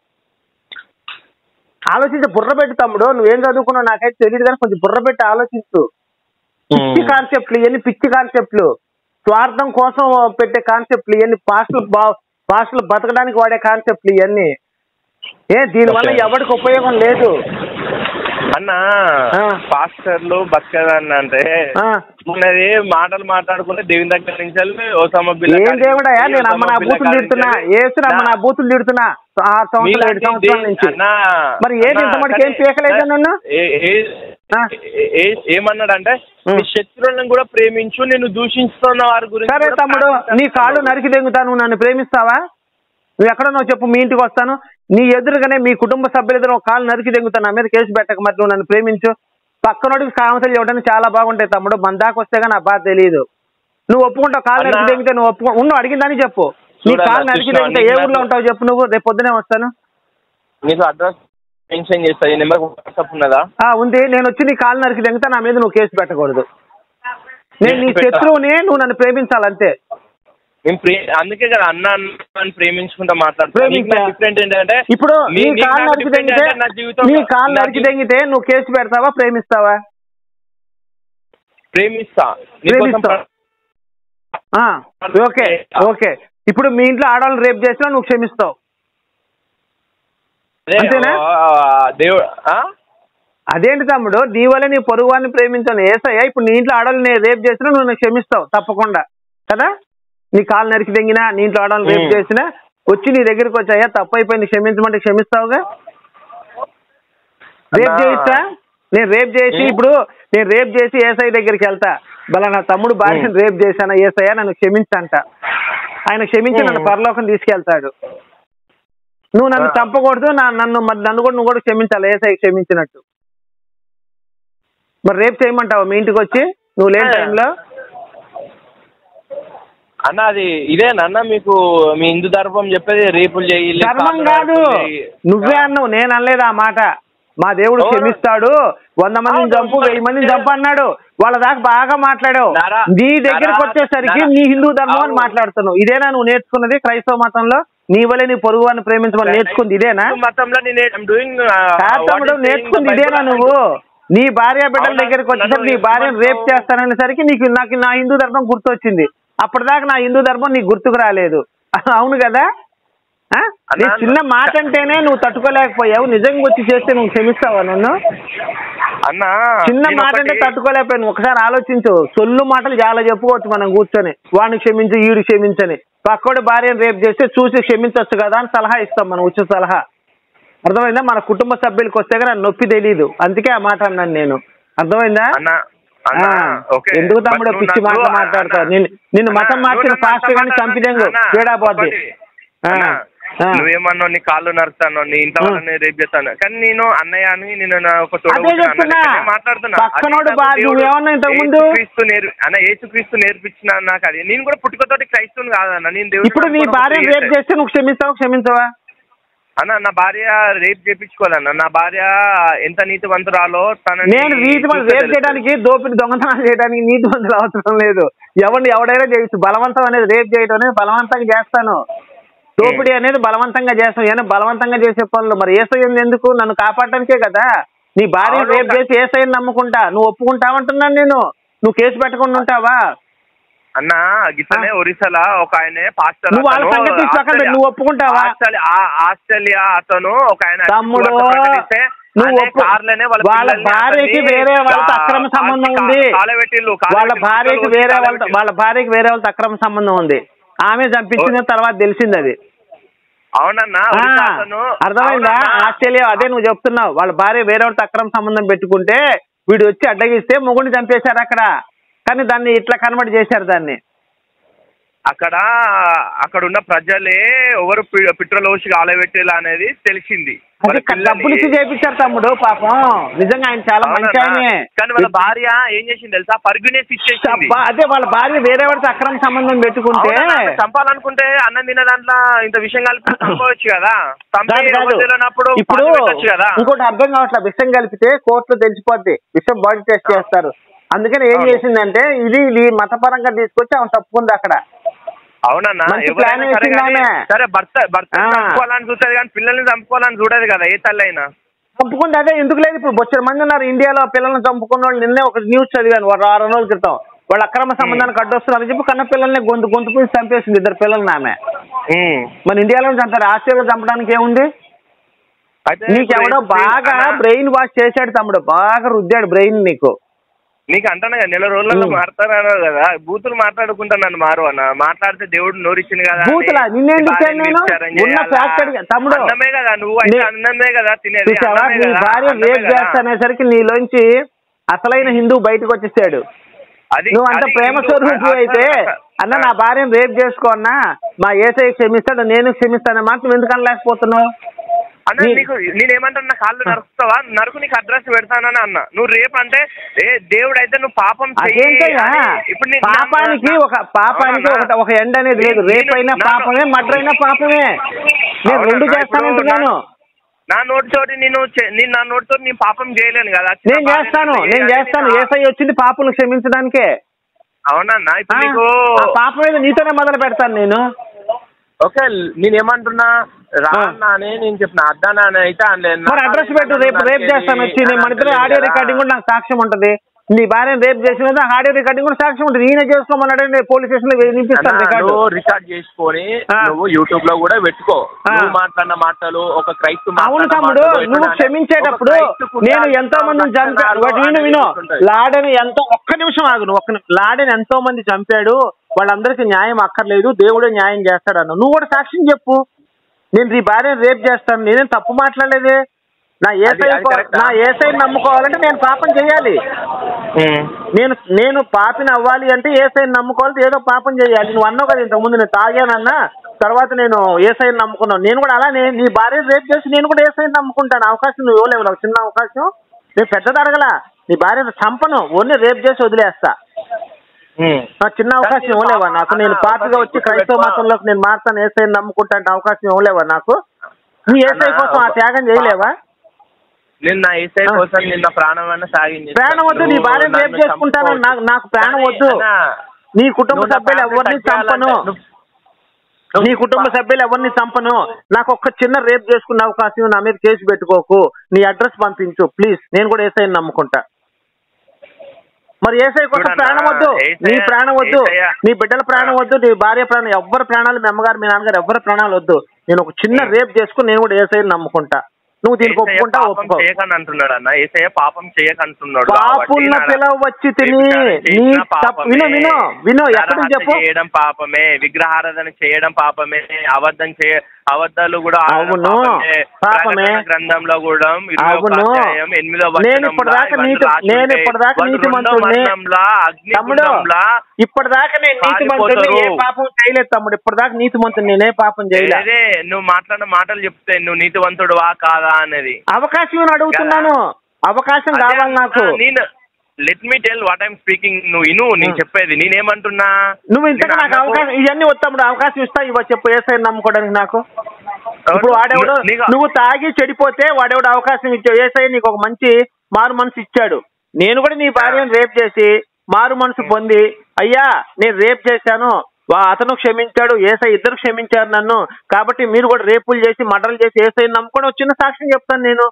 ఆలోచించి బుర్ర పెట్టి తమ్ముడు నువ్వేం చదువుకున్నావు నాకైతే తెలియదు కానీ కొంచెం బుర్ర పెట్టి ఆలోచించు పిచ్చి కాన్సెప్ట్లు ఇవన్నీ పిచ్చి కాన్సెప్ట్లు స్వార్థం కోసం పెట్టే కాన్సెప్ట్లు ఇవన్నీ పాస్టలు బా పాస్టలు బతకడానికి వాడే కాన్సెప్ట్లు ఇవన్నీ ఏ దీనివల్ల Okay. ఎవరికి ఉపయోగం లేదు అన్న ఆ. పాస్టర్లు బతకదన్న అంటే ఆ. ఉన్నది మాటలు మాట్లాడుకుంటే దేవుని దగ్గర నుంచి వెళ్ళి ఓసామా బిల్ల ఏం కాడి దేవుడయా నుంచి, నేను అమ్మ నా ఓసామా బిల్ల బూతులు కాడి తిడుతున్నా నుంచి ఏసు అమ్మ నా బూతులు తిడుతున్నా ఆరు సంవత్సరాలు ఏడు మీలాంటి సంవత్సరాల నుంచి అన్న, మరి ఏంటి అన్న, ఇంతమందికి ఏం కానీ పీకలేదా నన్ను ఏ- ఏ- ఆ. ఏ- ఏ- ఏమన్నాడంటే ఉం. నీ శత్రువులను కూడా ప్రేమించు నేను దూషిస్తున్న వారి గురించి సరే కూడా తమ్ముడు ప్రార్థించు నీ కాళ్ళు నరికి దెంగుతాను నువ్వు నన్ను ప్రేమిస్తావా నువ్వు ఎక్కడున్నావు చెప్పు మీ ఇంటికి వస్తాను నీ ఎదురుగానే మీ కుటుంబ సభ్యులు ఒక కాళ్ళు నరికి దెంగుతాను నా మీద కేసు పెట్టక మరి నువ్వు నన్ను ప్రేమించు పక్కనోడికి సామెతలు చెప్పడానికి చాలా బాగుంటాయి తమ్ముడు మన దాకా వస్తే కానీ నా బాధ తెలియదు నువ్వు ఒప్పుకుంటావు కాళ్ళు అన్నా. నరికి దెంగితే నువ్వు ఒప్పుకో ఉన్నావు అడిగిందని చెప్పు నీ చూడన్నా, కాళ్ళు నరికి చూసినావా? దెంగితే ఏ నీకు ఊర్లో నాకు- ఉంటావు చెప్పు నువ్వు రేపు పొద్దునే వస్తాను నీకు అడ్రస్ మెన్షన్ చేస్తా ఈ నెంబర్ వాట్సాప్ ఉన్నదా ఆ, ఉంది నేను వచ్చి నీ కాలు నరికి దింగితే నా మీద నువ్వు కేసు పెట్టకూడదు నేను నీ పెట్టా. శత్రువుని నువ్వు నన్ను ప్రేమించాలంతే మేము ప్రే అందుకే కదా అన్న అన్న ప్రేమించుకుంటా మాట్లాడుతున్నా ప్రేమించా. డిఫరెంట్ ఏంటంటే ఇప్పుడు నీ నీ- నీకు కాలు నాకు నరికి different దింగితే అంటే నా జీవితం నీ కాలు నా నరికి జీవి- దింగితే నువ్వు కేసు పెడతావా ప్రేమిస్తావా ప్రేమిస్తా నీకోసం ప్రేమిస్తావు. ఆ, ఓకే ఓకే ఇప్పుడు మీ ఇంట్లో ఆడవాళ్ళని రేపు చేసినా నువ్వు క్షమిస్తావు అదే, అంతేనా? ఆ, దేవుడు ఆ? అదేంటి తమ్ముడు నీ వల్ల నీ పొరుగు వాడిని ప్రేమించాను ఏసయ్యా ఇప్పుడు నీ ఇంట్లో ఆడవాళ్ళని రేపు చేసినా నువ్వు నాకు క్షమిస్తావు తప్పకుండా కదా నీ కాలు నరికి తెంగినా నీ ఇంట్లో ఆడవాళ్ళని రేపు ఉమ్. చేసినా వచ్చి నీ దగ్గరికి వచ్చాయా తప్పు అయిపోయింది క్షమించమంటే క్షమిస్తావుగా రేప్ అన్నా. చేయిస్తా నేను రేప్ చేసి ఉమ్. ఇప్పుడు నేను రేప్ చేసి ఏసఐ దగ్గరికి వెళ్తా బలా నా తమ్ముడు భార్యను రేప్ చేశాను ఏసయ్య నన్ను క్షమించంట ఆయన క్షమించి నన్ను ఉమ్. పరలోకం తీసుకెళ్తాడు నువ్వు నన్ను ఆ. చంపకూడదు నా- నన్ను మరి నన్ను కూడా నువ్వు కూడా క్షమించాలి ఏసఐ క్షమించినట్టు మరి రేపు చేయమంటావా మీ ఇంటికి వచ్చి నువ్వు లేని ఆ. టైంలో అన్న అది ఇదేనా అన్న మీకు మీ హిందూ ధర్మం చెప్పేది రేపులు చేయి ధర్మం కాదు నువ్వే అన్నావు నేను అనలేదు ఆ మాట మా దేవుడు అవును. క్షమిస్తాడు వంద మందిని అవును, చంపు వెయ్యి మందిని అవును. చంపు అన్నాడు వాళ్ళ దాకా బాగా మాట్లాడావు నారా- నీ దగ్గరికి నారా- వచ్చేసరికి నారా- నీ హిందూ ధర్మం అని అవును. మాట్లాడుతున్నావు ఇదేనా నువ్వు నేర్చుకున్నది క్రైస్తవ మతంలో నీ వల్లే నీ పొరుగు వారిని ప్రేమించమని నేర్చుకుంది ఇదేనా హిందూ మతంలో నేను డూయింగ్ కాదు తమ్ముడు నేర్చుకుంది ఇదేనా నువ్వు నీ భార్య బిడ్డల అవునా? దగ్గరికి వచ్చేసరికి నన్ను నీ భార్యను ఎందుకు రేప్ చేస్తాననేసరికి నీకు నాకు నా హిందూ ధర్మం గుర్తొచ్చింది అప్పటిదాకా నా హిందూ ధర్మం నీకు గుర్తుకు రాలేదు అవును కదా ఆ? నీ అన్నా, చిన్న మాట అంటేనే నువ్వు తట్టుకోలేకపోయావు నిజంగా వచ్చి చేస్తే నువ్వు క్షమిస్తావా నన్ను అన్న చిన్న నేను మాట అంటే ఒకటి- తట్టుకోలేకపోయాను ఒకసారి ఆలోచించు సొల్లు మాటలు చాలా చెప్పుకోవచ్చు మనం కూర్చొని వాడిని క్షమించు ఈడు క్షమించని పక్కోడి భార్యను రేపు చేస్తే చూసి క్షమించవచ్చు కదా అని సలహా ఇస్తాం మనం ఉచిత సలహా అర్థమైందా మన కుటుంబ సభ్యులకు వస్తే కదా నొప్పి తెలీదు అందుకే ఆ మాట అన్నాను నేను అర్థమైందా అన్న అన్న ఆ, ఓకే ఎందుకు తమ్ముడు బట్ నువ్వు పిచ్చి నాకు- మాటలు మాట్లాడతావు అన్న, నిన్ను నిన్ను మతం అన్న, మార్చిన నువ్వు నన్ను ఫాస్ట్ గాని అంత చంపిదేంగు అన్న, తేడా పోద్ది ఒకటి. ఆ. అన్న, ఆ. నువ్వేమన్నావు నీ కాళ్ళు నరుస్తాను నీ ఇంట్లో ఆ. వాళ్ళని రేపు చేస్తాను కానీ నేను అన్నయ్య అని నేను నా ఒక తోడ అదే పుట్టిన చెప్తున్నా. అన్నని నేను మాట్లాడుతున్నా పక్కనోడు అది నాకు బా- దేవుడు నువ్వేమన్నావు ఇంతకుముందు? యేసుక్రీస్తు నేర్ అన్న యేసుక్రీస్తు నేర్పించిన నాకు అది నేను కూడా పుట్టుకతోటి క్రైస్తవుని కాదన్న నేను దేవుడిని ఇప్పుడు నీ నమ్ముకున్న ఒక భార్య త్రీ రేప్ ఇయర్స్. చేస్తే నువ్వు క్షమిస్తావా క్షమించవా అన్న నా భార్య రేప్ చేపించుకోదన్న నా భార్య ఎంత నీతివంతురాలో తన నేను నీతి రేప్ చేయడానికి దోపిడి దొంగతనాలు చేయడానికి నీతి మందులు అవసరం లేదు ఎవరిని ఎవడైనా చేయొచ్చు బలవంతం అనేది రేప్ చేయడం అనేది బలవంతంగా చేస్తాను దోపిడీ అనేది బలవంతంగా చేస్తాను ఏమైనా బలవంతంగా చేసే పనులు మరి ఏసయ్యింది ఎందుకు నన్ను కాపాడటానికే కదా నీ భార్య అవును, రేప్ కా- చేసి ఏసయ్యని నమ్ముకుంటా నువ్వు ఒప్పుకుంటావంటున్నాను నేను నువ్వు కేసు పెట్టకుండా ఉంటావా అన్న గిట్లనే ఒరిస్సాలో ఒక ఆయన పాస్టర్ నువ్వు వాళ్ళ అతను సంగతి తీసి పక్కన పెట్టు, నువ్వు ఒప్పుకుంటావా? ఆస్ట్రేలియా ఆ- ఆస్ట్రేలియా అతను ఒక ఆయన తమ్ముడు సువార్త ప్రకటిస్తే నువ్వు అనే ఒప్పు- కార్లోనే వాళ్ళ వాళ్ళ పిల్లల్ని భార్యకి అతన్ని వేరే వాళ్ళతో ఆ- అక్రమ సంబంధం కాల్చి ఉంది కా- కాలబెట్టిల్లు, వాళ్ళ కాలబెట్టిల్లు, భార్యకి పిల్లలు వేరే వచ్చి వాళ్ళతో కాలబెట్టిల్లు. వాళ్ళ భార్యకి వేరే వాళ్ళతో అక్రమ సంబంధం ఉంది ఆమె చంపించిన తర్వాత తెలిసింది అది అవునన్నా ఆ, ఒరిస్సా అతను అర్థమైందా అవునన్నా. ఆస్ట్రేలియా అదే నువ్వు చెప్తున్నావు వాళ్ళ భార్య వేరే వాళ్ళతో అక్రమ సంబంధం పెట్టుకుంటే వీడు వచ్చి అడ్డగిస్తే మొగుడిని చంపేశారు అక్కడ కానీ దాన్ని ఇట్లా కన్వర్ట్ చేశారు దాన్ని అక్కడ అక్కడ ఉన్న ప్రజలే ఎవరు పి- పెట్రోల్ పోసి కాలబెట్టేలా అనేది తెలిసింది అది వాళ్ళ పిల్లల్ని- డబ్బులు ఇచ్చి చేపించారు తమ్ముడు పాపం నిజంగా ఆయన చాలా మంచి అవునన్నా. ఆయనే కానీ వాళ్ళ భార్య ఏం చేసింది తెలుసా పర్గునేసి ఇచ్చేసింది అబ్బా, అదే వాళ్ళ భార్య వేరే వాడితో అక్రమ సంబంధం పెట్టుకుంటే అవునన్నా, ఆమె చంపాలనుకుంటే అన్నం తినే దాంట్లో ఇంత విషయం కలిపి చంపవచ్చు కదా చంపి కాదు, కాదు. ఎవరు తెలియనప్పుడు ఇప్పుడు పాతి పెట్టొచ్చు కదా ఇంకోటి అర్థం కావట్లేదు విషం కలిపితే కోర్టులో తెలిసిపోద్ది విషం బాడీ టెస్ట్ చేస్తారు అందుకని ఏం అవును. చేసిందంటే ఇది ఇది మతపరంగా తీసుకొచ్చి ఆమె తప్పుకుంది అక్కడ అవునన్నా మంచి ఎవరైనా plan సరే వేసింది కానీ- ఆమె. సరే భర్త భర్త ఆ. చంపుకోవాలని చూస్తుంది కానీ పిల్లల్ని చంపుకోవాలని చూడదు కదా ఏ తల్లి అయినా చంపుకుంది అదే ఎందుకు లేదు ఇప్పుడు బొచ్చడి మంది ఉన్నారు ఇండియాలో పిల్లల్ని చంపుకున్న వాళ్ళు నిన్నే ఒక న్యూస్ చదివాను వారు ఆరు రోజుల క్రితం వాళ్ళు అక్రమ సంబంధానికి అడ్డొస్తున్నారని చెప్పి కన్న పిల్లల్ని గొంతు గొంతు పూసి చంపేసింది ఇద్దరు పిల్లల్ని ఆమె ఉమ్. మన ఇండియాలో చంపారు ఆస్ట్రేలియా చంపడానికి ఏముంది అయితే నీకెవడో ఇప్పుడు బాగా అన్నా, బ్రెయిన్ వాష్ చేశాడు తమ్ముడు బాగా రుద్దాడు బ్రెయిన్ నీకు నీకు అంటాను కదా నెల రోజులలో ఉమ్. మాట్లాడాను కదా బూతులు మాట్లాడుకుంటా నన్ను మారు అన్న మాట్లాడితే దేవుడు నోరిచ్చింది కదా అని బూతులా? నిన్నేం నీ తిట్టాను భార్యని నేను? వ్యభిచారం ఉన్న చేయాలా? fact అడిగా. తమ్ముడు, అన్నమే కదా నువ్వు అయితే నీ- అన్నమే కదా తినేది చూసావా అన్నమే నీ కదా, భార్య అన్నమే రేప్ కదా. చేస్తానేసరికి నీలోంచి అసలైన హిందూ బయటకు వచ్చేసాడు అది నువ్వు అంత అది ప్రేమ హిందూ- స్వరూపి అసలు- అయితే అన్న నా భార్యను రేప్ చేసుకో అన్న మా ఏసై క్షమిస్తాడు నేను క్షమిస్తాను మాట నువ్వు ఎందుకు అనలేకపోతున్నావు అన్న నీ- నీకు నేనేమంటాను నా కాళ్ళు నరుకుతావా నరుకు నీకు అడ్రస్ పెడతానని అన్న నువ్వు రేపు అంటే ఏ దేవుడు అయితే నువ్వు పాపం చెయ్యి అదేంటయ్యా అని- ఇప్పుడు నీ- నా- పాపానికి నా- ఒక పాపానికి అవునన్నా? ఒక ఒక ఎండ్ అనేది లేదు నేను- రేప్ అయినా నా- పాపమే మర్డర్ అయినా పాపమే నేను అవునన్నా, రెండు ఇప్పుడు చేస్తానంటున్నాను నా- నా నోటితోటి నేను చే- నేను నా నోటితో నేను పాపం చేయలేను కదా చిన్న నేను భార్యని చేస్తాను చేయాలి, నేను చేస్తాను నేను- ఏసై వచ్చింది పాపను క్షమించడానికే అవునన్నా ఆ, ఇప్పుడు నీకు ఆ పాపం మీద నీతోనే మొదలు పెడతాను నేను ఓకే నేనేమంటున్నా రా అన్నా అని నేను చెప్పిన అద్దానా అని అయితే అనలేదు. మరి అడ్రస్ పెట్టు రేపు రేపు చేస్తాను వచ్చి నేను మన ఇద్దరు ఆడియో రికార్డింగ్ కూడా నాకు సాక్ష్యం ఉంటది నీ భార్యను రేపు చేసిన ఆడియో రికార్డింగ్ కూడా సాక్ష్యం ఉంటుంది ఈయన చేసుకోమన్నాడు నేను పోలీస్ స్టేషన్ లో వినిపిస్తాను అన్నా, రికార్డు నువ్వు రికార్డ్ చేసుకొని ఆ. నువ్వు యూట్యూబ్ లో కూడా పెట్టుకో ఆ. నువ్వు మాట్లాడిన మాటలు ఒక క్రైస్తు అవును మాట్లాడిన తమ్ముడు మాటలు నువ్వు ఎట్లా క్షమించేటప్పుడు ఒక క్రైస్తు నేను కుటుంబాలు ఎంతో మందిని చంపాను లక్షణాలు వాటి విను విను అనేవి ఉంటాయి. లాడని ఎంతో ఒక్క నిమిషం ఆగు నువ్వు ఒక్క ని- లాడని ఎంతో మంది చంపాడు వాళ్ళందరికీ న్యాయం అక్కర్లేదు దేవుడే న్యాయం చేస్తాడన్న నువ్వు కూడా సాక్ష్యం చెప్పు నేను నీ భార్యను రేపు చేస్తాను నేనేం తప్పు మాట్లాడలేదే నా ఏసై అది correct ఆ? నా ఏసై నమ్ముకోవాలంటే నేను పాపం చేయాలి ఉమ్. నేను నేను పాపిని అవ్వాలి అంటే ఏసైని నమ్ముకోవాలి ఏదో పాపం చేయాలి నువ్వు అన్నావు కదా ఇంతకుముందు నేను తాగానన్నా తర్వాత నేను ఏసైని నమ్ముకున్నాను నేను కూడా అలానే నీ భార్య రేపు చేసి నేను కూడా ఏసైని నమ్ముకుంటాను అవకాశం నువ్వు ఇవ్వలేవు నాకు చిన్న అవకాశం నేను పెద్దది అడగలా నీ భార్యను చంపను ఓన్లీ రేపు చేసి వదిలేస్తా ఉమ్. నాకు చిన్న అవకాశం ఇవ్వలేవా నాకు నేను పాపిగా వచ్చి క్రైస్తవ మతంలోకి నేను మారుతాను ఏసైని నమ్ముకుంటా అంటే అవకాశం ఇవ్వలేవా నాకు నీ ఏసై కోసం ఆ త్యాగం చేయలేవా నేను నా ఏసై ఆ. కోసం నిన్న ప్రాణమైన సాగింది ప్రాణం వద్దు నీ భార్యను రేపు చేసుకుంటాను నాకు నాకు ప్రాణం వద్దు నీ కుటుంబ సభ్యులు ఎవరిని చంపను నీ కుటుంబ సభ్యులు ఎవరిని చంపను నాకు ఒక్క చిన్న రేప్ చేసుకునే అవకాశం నా మీద కేసు పెట్టుకోకు నీ అడ్రస్ పంపించు ప్లీజ్ నేను కూడా ఏసఐని నమ్ముకుంటా మరి ఏసఐ కోసం చూడన్నా, ప్రాణం వద్దు ఏసయ్య- నీ ప్రాణం వద్దు ఏసయ్య- నీ బిడ్డల ప్రాణం వద్దు నీ భార్య ప్రాణం ఎవ్వరి ప్రాణాలు మీ అమ్మగారు మీ నాన్నగారు ఎవ్వరి ప్రాణాలు వద్దు నేను ఒక చిన్న రేప్ చేసుకుని నేను కూడా ఏసఐని నమ్ముకుంటా నువ్వు దీనికి ఏసయ్య ఒప్పుకుంటా పాపం ఒప్పుకో చేయకని అంటున్నాడు అన్న ఏసయ్య పాపం చేయకంటున్నాడు పాపున్న పిలవ వచ్చి తిని నీ తప్పు విను విను విను ఎక్కడికి చెప్పు చేయడం పాపమే విగ్రహారాధన చేయడం పాపమే అబద్ధం చేయ అబద్ధాలు కూడా ఆడడం అవును, పాపమే. ప్రకటన గ్రంథంలో కూడా ఇరవై ఒక్క అవును. అధ్యాయం ఎనిమిదో నేను వచనంలో ఇప్పటిదాకా ఇవన్నీ నీతి- రాసి నేను ఉంటాయి. ఇప్పటిదాకా వాళ్ళు నీతి రెండో మంతుల్ని- మరణంలో, అగ్ని తమ్ముడు గుండంలో ఇప్పటిదాకా నేను నీతి మంతుడిని ఏ కాలిపోతారు. పాపం చేయలేదు తమ్ముడు ఇప్పటిదాకా నీతి మంతుడు నేనే పాపం చేయలేదు అదే నువ్వు మాట్లాడిన మాటలు చెప్తే నువ్వు నీతివంతుడువా కాదా అనేది అవకాశం ఇవ్వని అడుగుతున్నాను అవకాశం అదే కావాలి నాకు అంటున్నా, నేను let me tell what I'm speaking నువ్వు ఇను నేను చెప్పేది నేనేమంటున్నా నువ్వు ఇంతకు నేను నాకు అన్నకు- అవకాశం ఇవన్నీ వస్తాడు అవకాశం ఇస్తా ఇవ్వ చెప్పు ఏసై నమ్ముకోవడానికి నాకు ఇప్పుడు వాడెవడు నీకు- నువ్వు తాగి చెడిపోతే వాడెవడు అవకాశం ఇచ్చావు ఏసై నీకు ఒక మంచి మారు మనసు ఇచ్చాడు నేను కూడా నీ భార్యను రేప్ చేసి మారు మనసు పొంది అయ్యా నేను రేప్ చేశాను వా- అతను క్షమించాడు ఏసై ఇద్దరు క్షమించారు నన్ను కాబట్టి మీరు కూడా రేపులు చేసి మర్డర్లు చేసి ఏసై నమ్ముకొని వచ్చిన సాక్ష్యం చెప్తాను నేను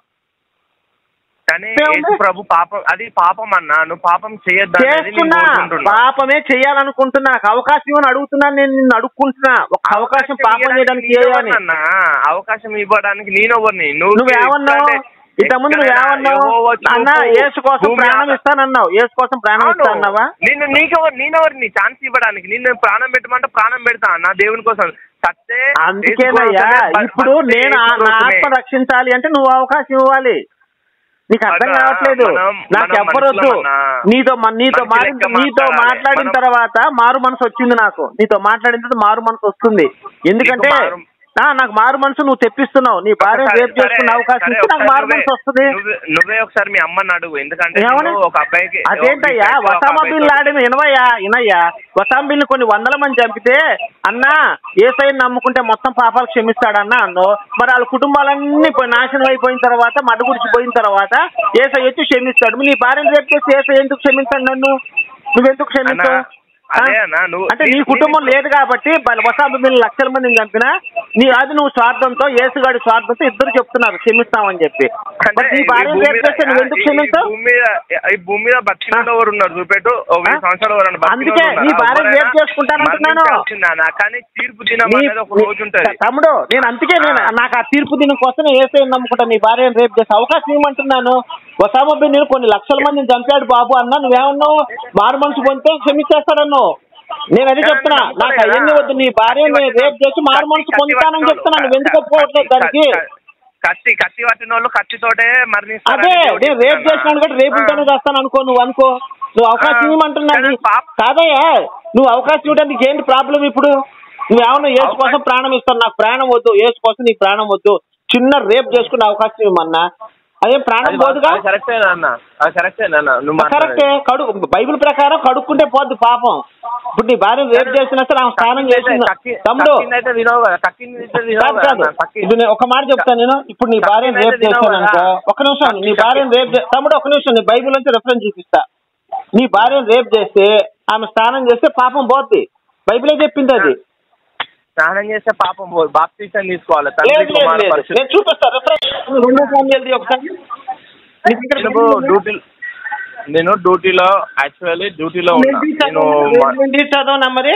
కానీ ఏముంది? యేసు ప్రభు పాపం అది పాపం అన్నా నువ్వు పాపం చేయొద్దు అనేది నేను చేస్తున్నా కోరుకుంటున్నా. పాపమే చేయాలనుకుంటున్నా నాకు అవకాశం ఇవ్వని అడుగుతున్నాను నేను నిన్ను అడుక్కుంటున్నా ఒక అవకాశం పాపం చేయడానికి నేను ఏయని ఎవరినన్నా? అవకాశం ఇవ్వడానికి నేనెవరిని నువ్వు నువ్వేమన్నావు ఎక్కడంటే- ఇంతకుముందు ఎక్కడైనా నువ్వేమన్నావు యెహోవా చూపు అన్న యేసు కోసం భూమి ప్రాణం ఆకా- ఇస్తానన్నావు యేసు కోసం ప్రాణం అవును. ఇస్తానన్నావా నిన్ను నీకెవరు నేనెవరిని ఛాన్స్ ఇవ్వడానికి నిన్ను ప్రాణం పెట్టమంటే ప్రాణం పెడతా నా దేవుని కోసం సత్తే అందుకేనయ్యా ఇప్పుడు నేను ఆ- నా ఆత్మ రక్షించాలి అంటే నువ్వు అవకాశం ఇవ్వాలి నీకు అర్థం అన్నా, కావట్లేదు మనం- నాకు మనం ఎవ్వరొద్దు మనుషులమన్నా. నీతో మ- నీతో మనిషి మారి లెక్క నీతో మాట్లాడాలి. మాట్లాడిన మనం- తర్వాత మారు మనసు వచ్చింది నాకు నీతో మాట్లాడిన తర్వాత మారు మనసు వస్తుంది ఎందుకంటే నీకు మారు- ఆ, నాకు మారు మనసు నువ్వు తెప్పిస్తున్నావు నీ భార్య ఒకసారి- రేపు చేసుకునే సరే, అవకాశం సరే, ఇస్తే నాకు ఒకసారి మారు నువ్వే- మనసు వస్తుంది నువ్వే- నువ్వే ఒకసారి మీ అమ్మని అడుగు ఎందుకంటే ఏమని? నువ్వు ఒక అబ్బాయికి అదేంటయ్యా ఒక వసామా అబ్బాయితో- బిన్ లాడెన్ వినవయ్యా వినయ్యా వసాం బిన్ కొన్ని వందల మంది చంపితే అన్నా ఏసైని నమ్ముకుంటే మొత్తం పాపాలు క్షమిస్తాడన్నా అన్నో మరి వాళ్ళ కుటుంబాలన్నీ పోయి నాశనం అయిపోయిన తర్వాత మడ్డగుడిచిపోయిన తర్వాత ఏసై వచ్చి క్షమిస్తాడు నీ భార్యను రేపు చేసి ఏసై ఎందుకు క్షమిస్తాడు నన్ను నువ్వెందుకు క్షమిస్తావు అన్నా, అదే అన్నా, నువ్వు- అంటే నీ నీ- కుటుంబం నీ- లేదు కాబట్టి వసాబు బిన్ లక్షల మందిని చంపినా నీ అది నువ్వు స్వార్థంతో ఏసుగాడి స్వార్థంతో ఇద్దరు చెప్తున్నారు క్షమిస్తామని చెప్పి అంటే మరి నీ ఈ భార్యను భూమి రేపు మీద- చేస్తే నువ్వు ఎందుకు ఈ- ఈ క్షమిస్తావు భూమి మీద ఈ భూమి మీద బతికిన ఎవరు ఉన్నారు చూపెట్టు ఒక వెయ్యి ఆ? సంవత్సరాలు ఎవరన్నా బతికిన అందుకే వాళ్ళు నీ ఉన్నారా? భార్యను ఎవరైనా రేపు చేసుకుంటానంటున్నాను. మరణించాల్సిందేనా? కానీ తీర్పు దినం నీ- అనేది ఒక రోజు ఉంటది తమ్ముడు నేను అందుకే నేను ఆ. నాకు ఆ తీర్పు దినం కోసం ఏసై నమ్ముకుంటా నీ భార్యను రేపు చేసే అవకాశం ఇవ్వమంటున్నాను ఒసామా బిన్ నేను కొన్ని లక్షల మందిని చంపాడు బాబు అన్నా నువ్వేమన్నావు మారు మనసు పొందితే క్షమించేస్తాడన్నావు నేను అది చెప్తున్నా నాకు అవన్నీ వద్దు నీ భార్యని రేపు చేసి మారు మనసు పొందుతానని చెప్తున్నాను నువ్వు ఎందుకు ఒప్పుకోవట్లేదు దానికి కత్తి కత్తి పట్టిన వాళ్ళు కత్తితోటే మరణిస్తారు అదే నేను రేపు చేసినాను కూడా రేపు ఉంటేనే చేస్తాను అనుకో నువ్వు అనుకో నువ్వు అవకాశం ఆ. ఇవ్వమంటున్నాను కానీ పాప- కాదయ్యా నువ్వు అవకాశం ఇవ్వడానికి ఏంటి ప్రాబ్లం ఇప్పుడు నువ్వేమన్నా ఏసు కోసం అవకాశం- ప్రాణం ఇస్తావు నాకు ప్రాణం వద్దు ఏసు కోసం నీకు ప్రాణం వద్దు చిన్న రేపు చేసుకునే అవకాశం ఇవ్వమన్నా అదేం ప్రాణం పోదుగా కరెక్టేనా అన్న అది కరెక్టేనా నువ్వు కరెక్టే కడుగు బైబిల్ ప్రకారం కడుక్కుంటే పోద్ది పాపం ఇప్పుడు నీ భార్య రేపు చేసినా సరే ఆమె స్నానం చేసింది తమ్ముడు అయితే వినవు కదా కక్కింది అయితే వినవు కాదు కదా కాదు అన్న, కక్కి- ఇప్పుడు నేను ఒక మాట చెప్తాను నేను ఇప్పుడు నీ భార్యను కక్కినైతే రేపు తినవు చేశాను అనుకో కదా. ఒక నిమిషం నీ కక్కి- భార్యను రేపు చే- తమ్ముడు ఒక నిమిషం నీ బైబిల్ నుంచి రెఫరెన్స్ చూపిస్తా నీ భార్యను రేపు చేస్తే ఆమె స్నానం చేస్తే పాపం పోద్ది బైబిలే చెప్పింది అది స్నానం చేస్తే పాపం పోదు బాప్తీసం తీసుకోవాలి లేదు తండ్రి లేదు కుమార లేదు పరిశుద్ధ నేను చూపిస్తా రెఫరెన్స్ రెండో సామ్యాలది ఒకసారి నీ దగ్గర నేను డ్యూటీ నేను డ్యూటీలో యాక్చువల్లీ డ్యూటీలో ఉన్నా నేను మ- ఏంటి చదవనా మరి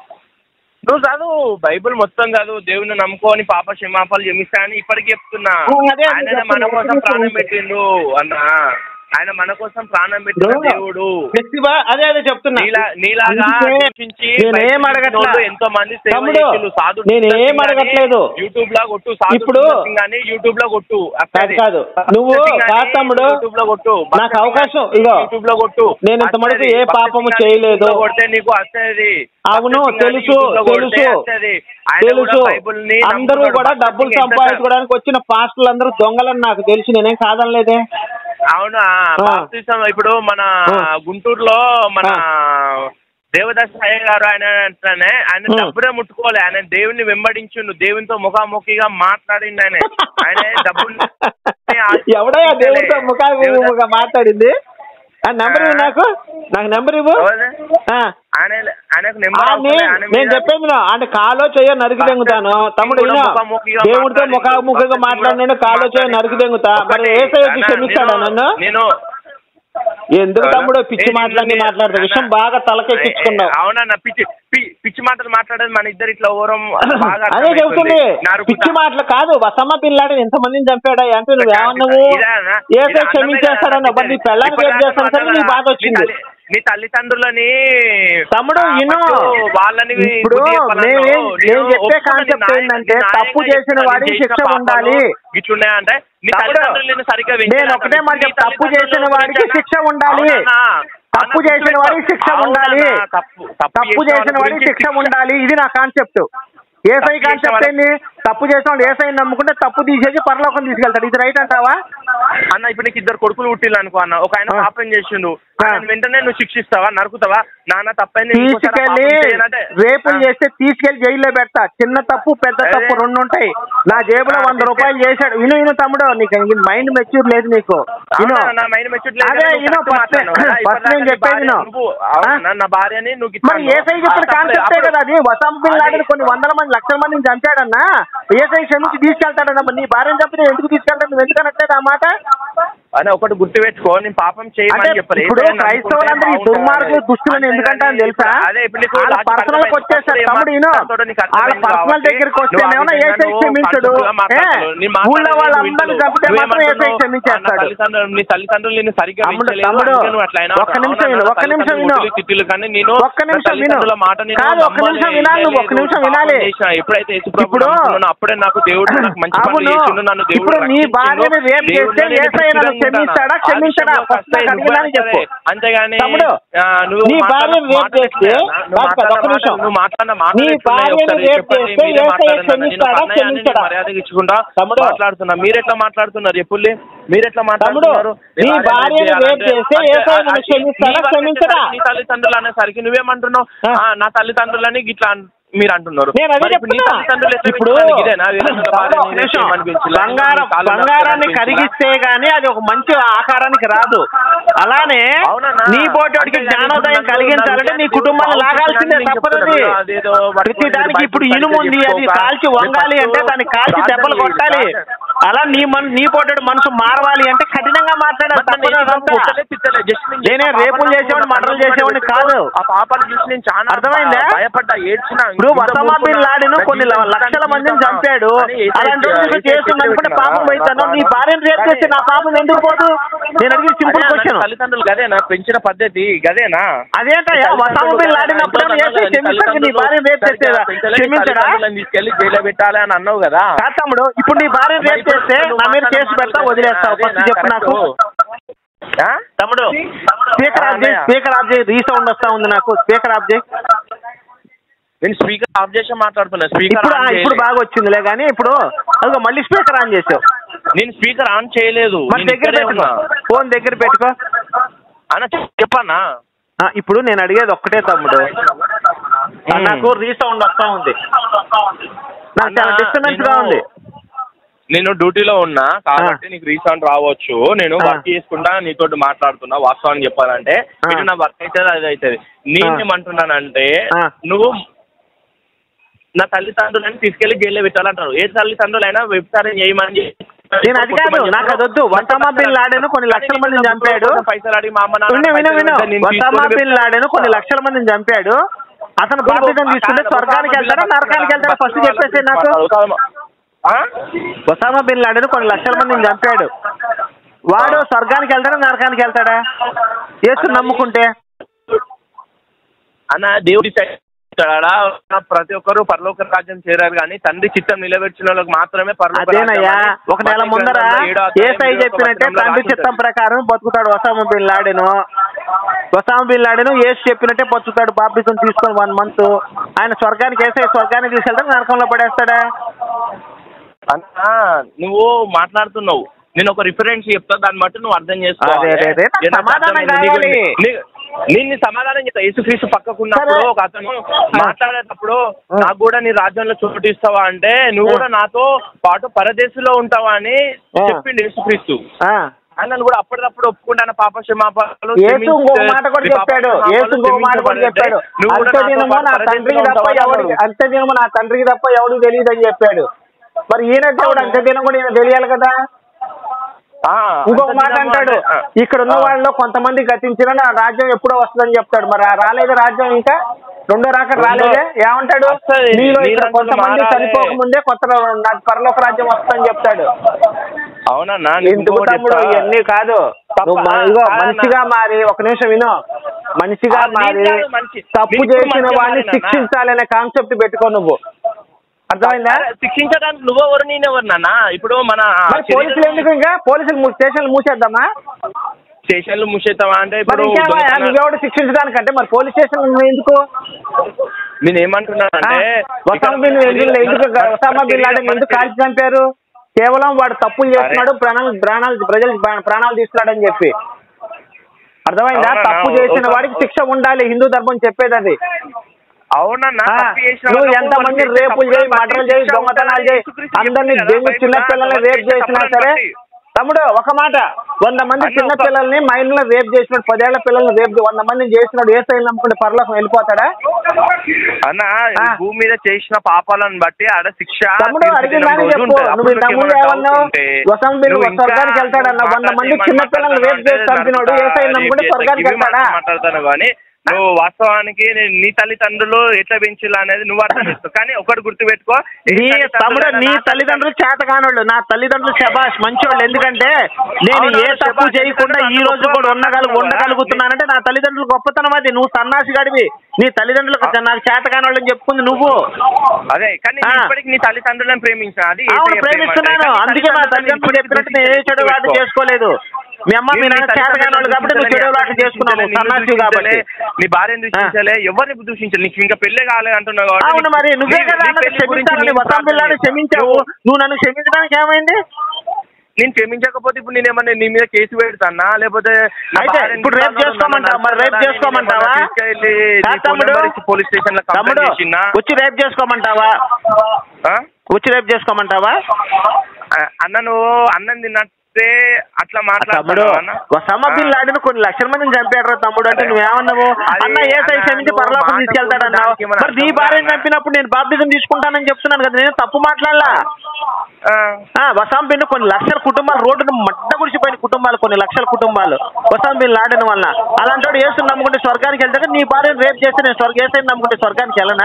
నువ్వు చదువు బైబిల్ మొత్తం చదువు దేవుని నమ్ముకొని పాప క్షమాపాలు క్షమిస్తానని ఇప్పటికి చెప్తున్నా ఆ, అదే ఆయన చెప్తున్నా. మన కోసం ప్రాణం పెట్టిండు అన్న ఆయన మన కోసం ప్రాణం పెట్టిన దేవుడు ఫెస్టివల్ అదే అదే చెప్తున్నా నీలా నీలాగా అందుకే దూషించి నేనేం బయటికి అడగట్లా వచ్చినోళ్ళు ఎంతో మంది సేవ తమ్ముడు, చేసిళ్ళు. సాధు నేనేం సుందర్ సింగ్ అని అడగట్లేదు. యూట్యూబ్ లో కొట్టు సాధు ఇప్పుడు- సుందర్ సింగ్ అని యూట్యూబ్ లో కొట్టు కాదు, కాదు. నువ్వు కాదు తమ్ముడు. యూట్యూబ్ లో కొట్టు నాకు అవకాశం ఇగో. యూట్యూబ్ లో కొట్టు నేను ఇంతవరకు వస్తది. ఏ పాపము భక్తి సింగ్ అని చేయలేదు. యూట్యూబ్ లో కొడితే నీకు వస్తది అవును భక్తి సింగ్ అని తెలుసు యూట్యూబ్ లో కొడితే తెలుసు వస్తది. ఆయన కూడా తెలుసు బైబిల్ని అందరూ నమ్ముతున్నాడు. కూడా భక్తి డబ్బులు సింగ్ ఎంత సంపాదించుకోవడానికి వచ్చిన పాస్టర్లు అందరూ దొంగలని నాకు తెలుసు నేనేం కాదనలేదే అవునా ఆ. బాప్తిసం ఇప్పుడు మన ఆ. గుంటూరులో మన దేవదాస్ అయ్య గారు ఆయన అంటేనే ఆయన ఉం. డబ్బునే ముట్టుకోవాలి ఆయన దేవుని వెంబడించుండు దేవునితో ముఖాముఖిగా మాట్లాడిండు ఆయన ఆయన డబ్బులు ఎవడయ్యా దేవుడితో ముఖాముఖిగా మాట్లాడింది ఆ నెంబర్ ఇవ్వు నాకు నాకు నెంబర్ ఇవ్వు ఎవరు? ఆ. ఆయన ఆయనకు ఆ, నెంబర్ అవసరం నే- లేదు. ఆయన నేను మీద- చెప్పేది విను. అంటే కాలో చేయో నరికి దెంగుతాను తమ్ముడు కూడా విను. ముఖాముఖిగా దేవుడితో మాట్లాడిండు. ముఖాముఖిగా భక్తుడు మాట్లాడినాడు కూడా కాలో చేయో నరికి దెంగుతా మరి ఒకటి, ఏసై వచ్చి అన్న, క్షమిస్తాడా నేను- నన్ను నేను ఎందుకు తమ్ముడు పిచ్చి ఏ, మాటలన్నీ నేను- మాట్లాడతావు విషయం అన్న, బాగా తలకెక్కించుకున్నావు ఏ, అవునన్న పిచ్చి పి- పిచ్చి మాటలు మాట్లాడేది మన ఇద్దరు ఇట్లా ఓరం బాగా అదే అర్థమవుతుంది. చెబుతుంది నరుకుతా. పిచ్చి మాటలు కాదు వసమ్మ పిల్లాడు ఎంత మందిని చంపాడా అంటే నువ్వు ఏమన్నావు ఇదేనా? ఏసే ఇది క్షమించేస్తాడన్న అన్నమే నీ కదా. పెళ్ళాన్ని ఇప్పుడు రేపు చేస్తాను సరే నీ బాధ నీ వచ్చింది తల్లి- నీ తల్లిదండ్రులని తమ్ముడు, ఆ, ఇను. ఫస్ట్ వాళ్ళని ఇప్పుడు బుద్ధి చెప్పాలన్నావు. నేను- నేను నేను చెప్పే ఒప్పుకున్నా, కాన్సెప్ట్ నీ నాయన- ఏంటంటే నీ తప్పు నాయన చేసిన చెప్పిన వాడికి నీ శిక్ష చేసిన ఉండాలి. పాపాలు ఇట్లున్నాయంటే నీ తమ్ముడు, తల్లిదండ్రులు నిన్ను సరిగ్గా నేను పెంచలేదు. ఒకటే మాట నీ చెప్తా, తప్పు తల్లిదండ్రులు చేసిన వాడికి గురించి శిక్ష ఉండాలి. అవునన్నా. తప్పు అవునన్నా, చేసిన వాడికి శిక్ష అవునన్నా, ఉండాలి తప్పు తప్పు చేసిన వాడికి గురించి శిక్ష ఉండాలి ఇది నా కాన్సెప్ట్ ఏసై తప్పు చేసిన కాన్సెప్ట్ వాడి- ఏంది తప్పు చేసిన వాడు ఏసై నమ్ముకుంటే తప్పు తీసేసి పరలోకం తీసుకెళ్తాడు ఇది రైట్ అంటావా అన్న ఇప్పుడు నీకు ఇద్దరు కొడుకులు పుట్టిల్లు అనుకో అన్న ఒక ఆయన ఆ. పాపం చేసిండు ఆ. ఆయన వెంటనే నువ్వు శిక్షిస్తావా నరుకుతావా నాన్న తప్పైంది ఇంకోసారి ఆ పాపం తీసుకెళ్లి చేయనంటే, రేపులు ఆ. చేస్తే తీసుకెళ్లి జైల్లో పెడతా చిన్న తప్పు పెద్ద అదే. తప్పు రెండు ఉంటాయి నా జేబులో ఆ, వంద తీసుకెళ్ళి- రూపాయలు చేశాడు ఇను ఇను తమ్ముడు నీకు మైండ్ మెచ్యూర్ లేదు నీకు ఇను అవునా, నా మైండ్ మెచ్యూర్ లేదు అదే, కానీ నువ్వు ఇను, కరెక్ట్ ఫస్ట్ మాట్లాడినావు కదా. ఫస్ట్ ఇప్పటిదాకా నేను నీ చెప్పేది భార్య ఇను. నువ్వు, అవునా, ఆ? నా భార్యని నువ్వు మరి గిట్లా ఏసై అన్నావు. చెప్పిన ఆ, కాన్సెప్టే అప్పుడు- కదా అది వసాం బిన్ లాడెన్ అది- కొన్ని వందల మంది లక్షల మందిని చంపాడన్నా ఏసై క్షమించి తీసుకెళ్తాడన్నా మరి నీ భార్యను చంపితే ఎందుకు తీసుకెళ్తాడు నువ్వు ఎందుకు అనట్లేదు ఆ మాట అని ఒకటి గుర్తు పెట్టుకో నేను పాపం అంటే చేయమని చెప్పారు ఇప్పుడు క్రైస్తవులందరూ ఈ దుర్మార్గులు దుస్తులను ఎందుకంటారని తెలుసా అదే ఇప్పుడు నీకు వాళ్ళ లాజిక్ పర్సనల్ అర్థమైంది. వచ్చేసారు ఏం తమ్ముడు ఈయన. మాట్లాడుతాడో నీకు వాళ్ళ అర్థమైంది పర్సనల్ కాబట్టి దగ్గరికి వస్తే నువ్వు ఆ ఏమన్నా విధంగా ఏసై నువ్వు క్షమించడు పద్ధతిగా మాట్లాడతావు. ఏ? నీ మాట్లాడేది ఊళ్ళో నువ్వు వాళ్ళందరినీ వింటావు. చంపితే మాత్రం ఏసై నువ్వేమంటున్నావు? నా క్షమించేస్తాడు తల్లిదండ్రులు నీ తల్లిదండ్రులు నిన్ను సరిగ్గా తమ్ముడు, పెంచలేదు, తమ్ముడు, అందుకే నువ్వు అట్లా అయినావు. ఒక్క నిమిషం అవునా, విను, నా ఒక్క నిమిషం తల్లిదండ్రులు విను. ముద్దులు, తిట్టులు కానీ నేను ఒక్క నా నిమిషం విను. తల్లిదండ్రుల మాట నేను కాదు, ఒక్క నమ్మలే, నిమిషం వినాలి, వినలేదు, ఒక్క నిమిషం పాపం వినాలి. చేసిన. ఎప్పుడైతే యేసుప్రభుని ఇప్పుడు నమ్ముకున్నానో అప్పుడే నాకు దేవుడు నాకు మంచి పనులు అవును చేసిండు, నన్ను దేవుడు ఇప్పుడు నీ రక్షించిండు. భార్యని రేపు దేవుడు చేస్తే నన్ను ఏసై నన్ను ఖచ్చితంగా క్షమిస్తాడా ఉంటాను. ఆ క్షమించడా విషయంలో ఫస్ట్ నాకు కష్టాలు అడిగినాని చెప్పు సరే. అంతేగాని తమ్ముడు, ఆ, నువ్వు నీ మాట్లాడిన భార్యని రేపు మాటలు చేస్తే ఎట్లా? నువ్వు కాదు, కాదు, ఒక్క మాట్లాడిన నిమిషం. మాటలు- నువ్వు మాట్లాడిన మాటలు నీ ఎట్లున్నాయి? భార్యని ఒకసారి రేపు చెప్పండి. చేస్తే మీరే ఏసై మాట్లాడండి. నేను క్షమిస్తాడా, ఒక అన్నయ్య అని నేను క్షమించడా? మర్యాద ఇచ్చుకుంటా తమ్ముడు. మాట్లాడుతున్నా మీరు ఎట్లా మాట్లాడుతున్నారు ఎప్పుడు మీరు ఎట్లా తమ్ముడు, మాట్లాడుతున్నారు నీ భార్య భార్యని చేయాలంటే- రేపు చేస్తే అంటే ఏసై నన్ను అది- క్షమిస్తాడా, నీ భార్య క్షమించడా? నీ తల్లిదండ్రులు అనేసరికి నువ్వేమంటున్నావు ఆ. ఆ, నా తల్లిదండ్రులని గిట్లా అన్- మీరు అంటున్నారు నేను అదే మరి ఇప్పుడు నీ చెప్తున్నా. తల్లిదండ్రులు ఎట్లా ఇప్పుడు పెంచుతారు? ఇదేనా? వీళ్ళ తమ్ముడు, భార్యని ఒక నిమిషం. చేయమని పెంచులా? బంగారం నీ కాళ్ళు బంగారాన్ని నొక్కాలని పెంచులా? కరిగిస్తే గానీ అది ఒక మంచి ఆకారానికి రాదు అలానే అవునన్నా. నీ పోటోడికి అంటే జ్ఞానోదయం నన్ను- కలిగించాలంటే నీ నన్ను కుటుంబాన్ని దేవుడు లాగాల్సిందే నేను తప్పదది చెప్తున్నా. అదేదో పట్టుకొని ప్రతి దానికి బయటకు ఇప్పుడు సరిగ్గా ఇనుము ఉంది అది చెప్పుకోక. కాల్చి వంగాలి నేను అంటే ఫస్ట్ దాన్ని కాల్చి ప్రార్థన దెబ్బలు చేయి, కొట్టాలి ప్రార్థన. అలా నీ మన నీ పోటోడు మనసు మారవాలి అంటే కఠినంగా మాట్లాడాలి మరి నన్ను తప్పదు ఏం అదంతా. కొట్టలే, తిట్టలే. Just నేను నేనే చేసిన రేపులు పాపాలకు చేసేవాడిని, నా మర్డర్లు కళ్ళ ముందు చేసేవాడిని పెట్టుకో. కాదు. ఆ పాపాలు చూసి నేను చాలా అర్థమైందా? భయపడ్డా ఏడ్చిన ఇప్పుడు వసమా బిన్ లాడెన్ కొన్ని ల- లక్షల మందిని చంపాడు అలాంటి రోజు చేస్తుంది అనుకుంటే పాపం అవుతాను నీ భార్యను రేపు చేస్తే నా పాపం ఎందుకు పోదు నేను అడిగిన సింపుల్ క్వశ్చన్ తల్లిదండ్రులు గదేనా పెంచిన పద్ధతి గదేనా అదేంటయ్యా వసాము బిన్ లాడెన్ అప్పుడేమో చేస్తే క్షమిస్తాడు నీ భార్యను రేపు చేస్తే క్షమించడా తీసుకెళ్లి జైల్లో పెట్టాలి అని అన్నావు కదా కాదు తమ్ముడు ఇప్పుడు నీ భార్యను రేపు చేస్తే నా మీద కేసు పెడతా వదిలేస్తావు ఫస్ట్ చెప్పు నాకు ఆ? తమ్ముడు స్పీకర్ ఆఫ్ చేయి అన్నయ్య. స్పీకర్ ఆఫ్ చేయి రీసౌండ్ వస్తా ఉంది నాకు స్పీకర్ ఆఫ్ చేయి నేను స్పీకర్ ఆఫ్ చేసి మాట్లాడుతున్నా స్పీకర్ ఇప్పుడు ఆన్ ఆ, ఇప్పుడు చేయలేదు. బాగా వచ్చిందిలే కానీ ఇప్పుడు అదిగో మళ్ళీ స్పీకర్ ఆన్ చేసావు నేను స్పీకర్ ఆన్ చేయలేదు మరి నేను దగ్గర ఇక్కడే పెట్టుకో ఉన్నా. ఫోన్ దగ్గర పెట్టుకో అన్న చెప్- చెప్పన్నా ఆ, ఇప్పుడు నేను అడిగేది ఒక్కటే తమ్ముడు ఆ, మ్మ్. నాకు రీసౌండ్ వస్తా ఉంది నాకు అన్నా, చాలా డిస్టర్బెన్స్ గా నేను- ఉంది నేను డ్యూటీలో ఉన్నా కాబట్టి నీకు రీసౌండ్ రావచ్చు నేను ఆ. వర్క్ చేసుకుంటా నీతో మాట్లాడుతున్నా వాస్తవాన్ని చెప్పాలంటే ఆ. ఇటు నా వర్క్ అయితే అది అవుతుంది నేనేమంటున్నానంటే ఆ. నువ్వు నా తల్లిదండ్రులని తీసుకెళ్లి జైల్లో పెట్టాలంటారు ఏ తల్లిదండ్రులైనా వ్యభిచారం చేయమని చెప్పి నేను అది కాదు నాకు అది వద్దు వసామా బిన్ లాడెన్ కొన్ని లక్షల మందిని చంపాడు పైసలు అడిగి మా అమ్మ నాన్న విను విను పైసలు విను పెడితే నేను వసామా తీసుకొని బిన్ లాడెన్ కొన్ని లక్షల మందిని చంపాడు అతను బాధ్యతను తీసుకుంటే స్వర్గానికి వెళ్తాడా నరకానికి వెళ్తాడా ఫస్ట్ చెప్పేసి నాకు ఆ? ఒసామా బిన్ లాడెన్ కొన్ని లక్షల మందిని చంపాడు వాడు స్వర్గానికి వెళ్తాడా నరకానికి వెళ్తాడా యేసు నమ్ముకుంటే అన్న దేవుడి సైడ్ ఉంటాడా? ప్రతి ఒక్కరు పరలోక రాజ్యం చేరారు కానీ తండ్రి చిత్తం నిలబెట్టిన వాళ్ళకి మాత్రమే పరలోక రాజ్యం అదేనయ్యా అని ఒక నెల మత్తయి ముందర గ్రంథంలో ఏడో అధ్యాయం ఏసై ఇరవై ఒక్క చెప్పినట్టే వచనంలో తండ్రి రాసి చిత్తం ఉంటుంది. ప్రకారం బతుకుతాడు Osama bin Laden Osama bin Laden ఏసు చెప్పినట్టే బతుకుతాడు బాప్టిజం తీసుకొని వన్ మంత్ ఆయన స్వర్గానికి ఏసై స్వర్గానికి తీసుకెళ్తాడు నరకంలో పడేస్తాడా అన్నా నువ్వు మాట్లాడుతున్నావు నేను ఒక రిఫరెన్స్ చెప్తా దాన్ని బట్టి నువ్వు అర్థం చేసుకోవాలి అదే, అదే, అదే. నాకు నేను సమాధానం అర్థమైంది. నీకు- కావాలి. నీ- నేను నీ సమాధానం చెప్తా యేసుక్రీస్తు పక్కకున్నప్పుడు సరే. ఒక అతను మాట్లాడేటప్పుడు నాకు కూడా నీ రాజ్యంలో చోటు ఇస్తావా అంటే నువ్వు కూడా నాతో పాటు పరదేశంలో ఉంటావా అని ఆ. చెప్పిండు యేసుక్రీస్తు ఆ. అన్నను కూడా అప్పటికప్పుడు ఒప్పుకుంటాను పాప క్షమాపణలు యేసు క్షమించు, ఇంకొక మాట కూడా నీ పాప చెప్పాడు క్షమాపణలు యేసు ఇంకొక మాట కూడా క్షమించబడంటే చెప్పాడు నువ్వు కూడా అంత్య నాతో దినము పాటు నా పరదేశంలో తండ్రికి తప్ప ఉంటావా ఎవడికి అన్నాడు. అంత్య దినము నా తండ్రికి తప్ప ఎవడికి తెలియదు అని చెప్పాడు మరి ఈయన దేవుడు అంత్య దినం కూడా ఈయన తెలియాలి కదా ఆ, ఇంకొక అంత మాట దినము అంటాడు అంటే, ఆ, ఇక్కడ ఉన్న ఆ. వాళ్ళలో కొంతమంది గతించిన నా రాజ్యం ఎప్పుడో వస్తుందని చెప్తాడు మరి ఆ రాలేదు రాజ్యం ఇంకా రెండో రాక రెండో- రాలేదే ఏమంటాడు వస్తది. నీలో ఇక్కడ నీలంతా కొంతమంది మారాలి. చనిపోకముందే కొత్త ర- నా పరలోక రాజ్యం వస్తుందని చెప్తాడు అవునన్నా నీకు ఎందుకు ఇంకోటి తమ్ముడు చెప్తా. ఇవన్నీ కాదు తప్ప- నువ్వు మ- ఇగో కాదన్నా. మనిషిగా మారి ఒక నిమిషం విను మనిషిగా ఆ, నేను మారి కాదు మనిషి. తప్పు నేను ఇప్పుడు చేసిన మనిషిగా వాడిని మారినానా? శిక్షించాలనే కాన్సెప్ట్ పెట్టుకో నువ్వు అర్థమైందా అరే, శిక్షించడానికి నువ్వెవరు నేనెవరు నాన్న ఇప్పుడు మన మరి పోలీసులు ఎందుకు ఇంకా పోలీసులు స్టేషన్లు మూసేద్దామా స్టేషన్లు ముషేతావా అంటే మరి ఇప్పుడు ఇంకేమో దొంగతనం- నువ్వెవడు శిక్షించడానికంటే మరి పోలీస్ స్టేషన్ ఎందుకు నేను ఏమంటున్నానంటే ఒసామా బిన్ ఎందుకు ఎందుకు ఒసామా బిన్ లాడెన్ ఎందుకు కాల్చి చంపారు కేవలం వాడు తప్పులు చేస్తున్నాడు ప్రాణాలు ప్రాణాలు ప్రజలు ప్రాణాలు తీస్తున్నాడని చెప్పి అర్థమైందా అవునా? తప్పు చేసిన ఒక- వాడికి శిక్ష ఉండాలి హిందూ ధర్మం చెప్పేది అది అవునన్నా ఆ, తప్పు చేసిన నువ్వు వాళ్ళకు ఎంత మంది వాళ్ళు రేపులు చేసే చేయి తప్పులను మర్డర్లు చేయి శిక్ష దొంగతనాలు చేయి యేసుక్రీస్తు అందరినీ చెప్పింది దెంగి కదా, చిన్న బైబిల్లో పిల్లల్ని వాళ్ళు రేప్ చేసే చేసినా తప్పులను సరే బట్టి. తమ్ముడు ఒక మాట వంద మంది అన్న చిన్న ఒక- పిల్లల్ని మైండ్లో రేప్ చేసినాడు పదేళ్ల పిల్లల్ని రేప్ వంద మందిని చేసినాడు ఏ సైన్ నమ్ముకుంటే పరలోకం వెళ్ళిపోతాడా అన్న ఆ. ఈ భూమి మీద చేసిన పాపాలను బట్టి ఆడ శిక్ష తమ్ముడు తీర్పు అడిగిన దినం దానికి రోజు చెప్పు ఉంటుంది. నువ్వు అప్పుడు ఇంత నీకు ముందు ఏమైనా ఏమన్నావు doubt ఉంటే, వసం బిల్లు నువ్వు ఇంకా స్వర్గానికి వెళ్తాడన్న వంద మంది మాట్లాడితే చిన్న పిల్లల్ని రేప్ చేసి మాట్లాడతాను చంపినోడు ఏ సైన్ నమ్ముకుంటే ఇవి స్వర్గానికి వెళ్తాడా మాట్లాడతాను కానీ నువ్వు వాస్తవానికి నీ- నీ తల్లిదండ్రులు ఎట్లా పెంచిలా అనేది నువ్వు అర్థం చేస్తావు కానీ ఒకటి గుర్తుపెట్టుకో ఏ నీ తల్లిదండ్రులైనా తమ్ముడు నీ నా తల్లిదండ్రులు చేతగానోళ్ళు నా తల్లిదండ్రులు శబాష్ మంచోళ్ళు ఎందుకంటే నేను అవును, ఏ తప్పు శభాష్. చేయకుండా ఈ రోజు కూడా ఉండగల ఉండగలుగుతున్నానంటే నా తల్లిదండ్రులు గొప్పతనం అది నువ్వు సన్నాసి గడివి నీ తల్లిదండ్రులకు నాకు చేతగానోళ్ళని చెప్పుకుంది నువ్వు అదే కానీ ఆ. ఇప్పటికి నీ తల్లిదండ్రులను ప్రేమించిన అది అవును ఏసయ్య ప్రేమ అంటే. ప్రేమిస్తున్నాను కానీ అందుకే మా తల్లిదండ్రులను తల్లిదండ్రులు చెప్పినట్టు నేను ఏ చెడు వాటి గుర్తుపెట్టుకో. చేసుకోలేదు మీ అమ్మ మీ నీ నాన్న చేతగానోళ్ళు కాబట్టి నువ్వు చెడు వాటి చేసుకున్నావు నిన్ను సన్నాసి కాబట్టి దూషించలే, నీ భార్యను దూషించలే ఎవరిని దూషించలే నీకు ఇంకా పెళ్ళే కాలే అంటున్నావు కాబట్టి అవును మరి నీ- నువ్వే నీ- కదా నీ అన్నది పెళ్లి గురించి క్షమించాలని నేను వసం పిల్లని ప్రార్థన క్షమించావు చేస్తాను. నువ్వు నన్ను క్షమించడానికి ఏమైంది నేను క్షమించకపోతే ఇప్పుడు నేను ఏమన్నా నీ మీద కేసు పెడతానా లేకపోతే నా అయితే భార్యని ఇప్పుడు రేప్ తిడతాను, చేసుకోమంటావా? నన్ను మరి రేప్ నరకడాన్ని చేసుకోమంటావా? నేను ఏమన్నా తీసుకెళ్ళి కాదు నీ ఫోన్ తమ్ముడు. నెంబర్ ఇచ్చి పోలీస్ స్టేషన్ లో తమ్ముడు కంప్లైంట్ చేసినా వచ్చి రేప్ చేసుకోమంటావా ఆ? వచ్చి రేప్ చేసుకోమంటావా ఆ, అన్న నువ్వు అన్నం తిన్నట్టే అట్లా తమ్ముడు మాట్లాడుతున్నావు అన్న ఒసామా బిన్ లాడెన్ కొన్ని లక్షల మందిని చంపాడు తమ్ముడు అంటే నువ్వేమన్నావు అది అన్న ఏ సై అన్న క్షమించి నువ్వు పరలోకం మాట తీసుకెళ్తాడన్నావు దానికి ఏమన్నా మరి నీ అర్థం భార్యను ఉందా? చంపినప్పుడు నేను బాప్తిజం తీసుకుంటానని చెప్తున్నాను కదా నేను తప్పు మాట్లాడలా ఆ. ఆ, వసాం బిన్ కొన్ని లక్షల కుటుంబాలు రోడ్డును మట్ట గుడిచిపోయిన కుటుంబాలు కొన్ని లక్షల కుటుంబాలు వసాం బిన్ లాడెన్ వల్ల అలాంటి వాడు ఏసుని నమ్ముకుంటే స్వర్గానికి వెళ్తాక నీ భార్యను రేపు చేస్తే నేను స్వర్గ ఏసైని నమ్ముకుంటే స్వర్గానికి వెళ్ళనా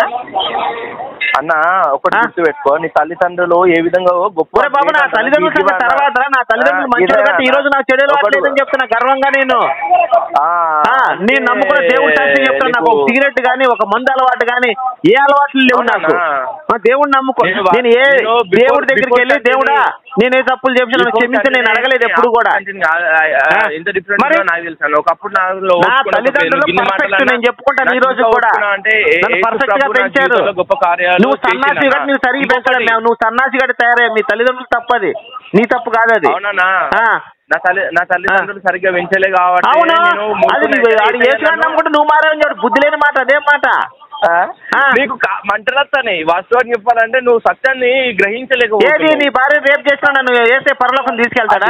అన్న ఒకటి ఆ? గుర్తు పెట్టుకో నీ తల్లిదండ్రులు ఏ విధంగా గొప్ప ఒరే బాబు నా తల్లిదండ్రుల సంగతి తర్వాత నా తల్లిదండ్రులు మంచోడు కాబట్టి ఈ రోజు నాకు చెడు అలవాటు లేదని చెప్తున్నా గర్వంగా నేను ఆ, నేను నమ్ముకున్న దేవుడి సాక్షి చెప్తాను నాకు ఒక సిగరెట్ గానీ ఒక మందు అలవాటు గానీ ఏ అలవాట్లు లేవు నాకు అవునా? ఆ, దేవుడిని నమ్ముకో నేను వా- నేను ఏ నేను before- దేవుడి దగ్గరికి before వెళ్ళి continue- దేవుడా నేను ఏ తప్పులు చేసిన క్షమించి నేను అడగలేదు ఎప్పుడు కూడా ఆ? ఎంత డిఫరెంట్ మరి? నాకు తెలుసు ఒకప్పుడు నాలో నా తల్లిదండ్రులు పర్ఫెక్ట్ నేను చెప్పుకుంటాను ఈ రోజు కూడా అంటే నన్ను పర్ఫెక్ట్ గా పెంచారు గొప్ప కార్యాలు నువ్వు సన్నాసి చేసిన గట్టి నువ్వు సరిగ్గా ఇంకొకటి, పెంచలేదు నువ్వు సన్నాసి గట్టి తయారయ్యా మీ తల్లిదండ్రులు తప్పది నీ తప్పు కాదు అది అవునా ఆ. నా తల్లి నా తల్లిదండ్రులు సరిగ్గా పెంచలే కాబట్టి అవును నేను అది మూర్ఖుని నువ్వు అయితే ఆడు ఏసయ్య చేసినాడు నన్ను- నమ్ముకుంటే నువ్వు మారేవని చెప్పు బుద్ధి లేని మాట అదే మాట ఆ? ఆ. నీకు కా- మంటలొస్తాయి వాస్తవాన్ని చెప్పాలంటే నువ్వు సత్యాన్ని ఏది గ్రహించలేకపోతున్నావు నీ భార్య రేపు చేసినా నన్ను వేసే పరలోకం తీసుకెళ్తాడా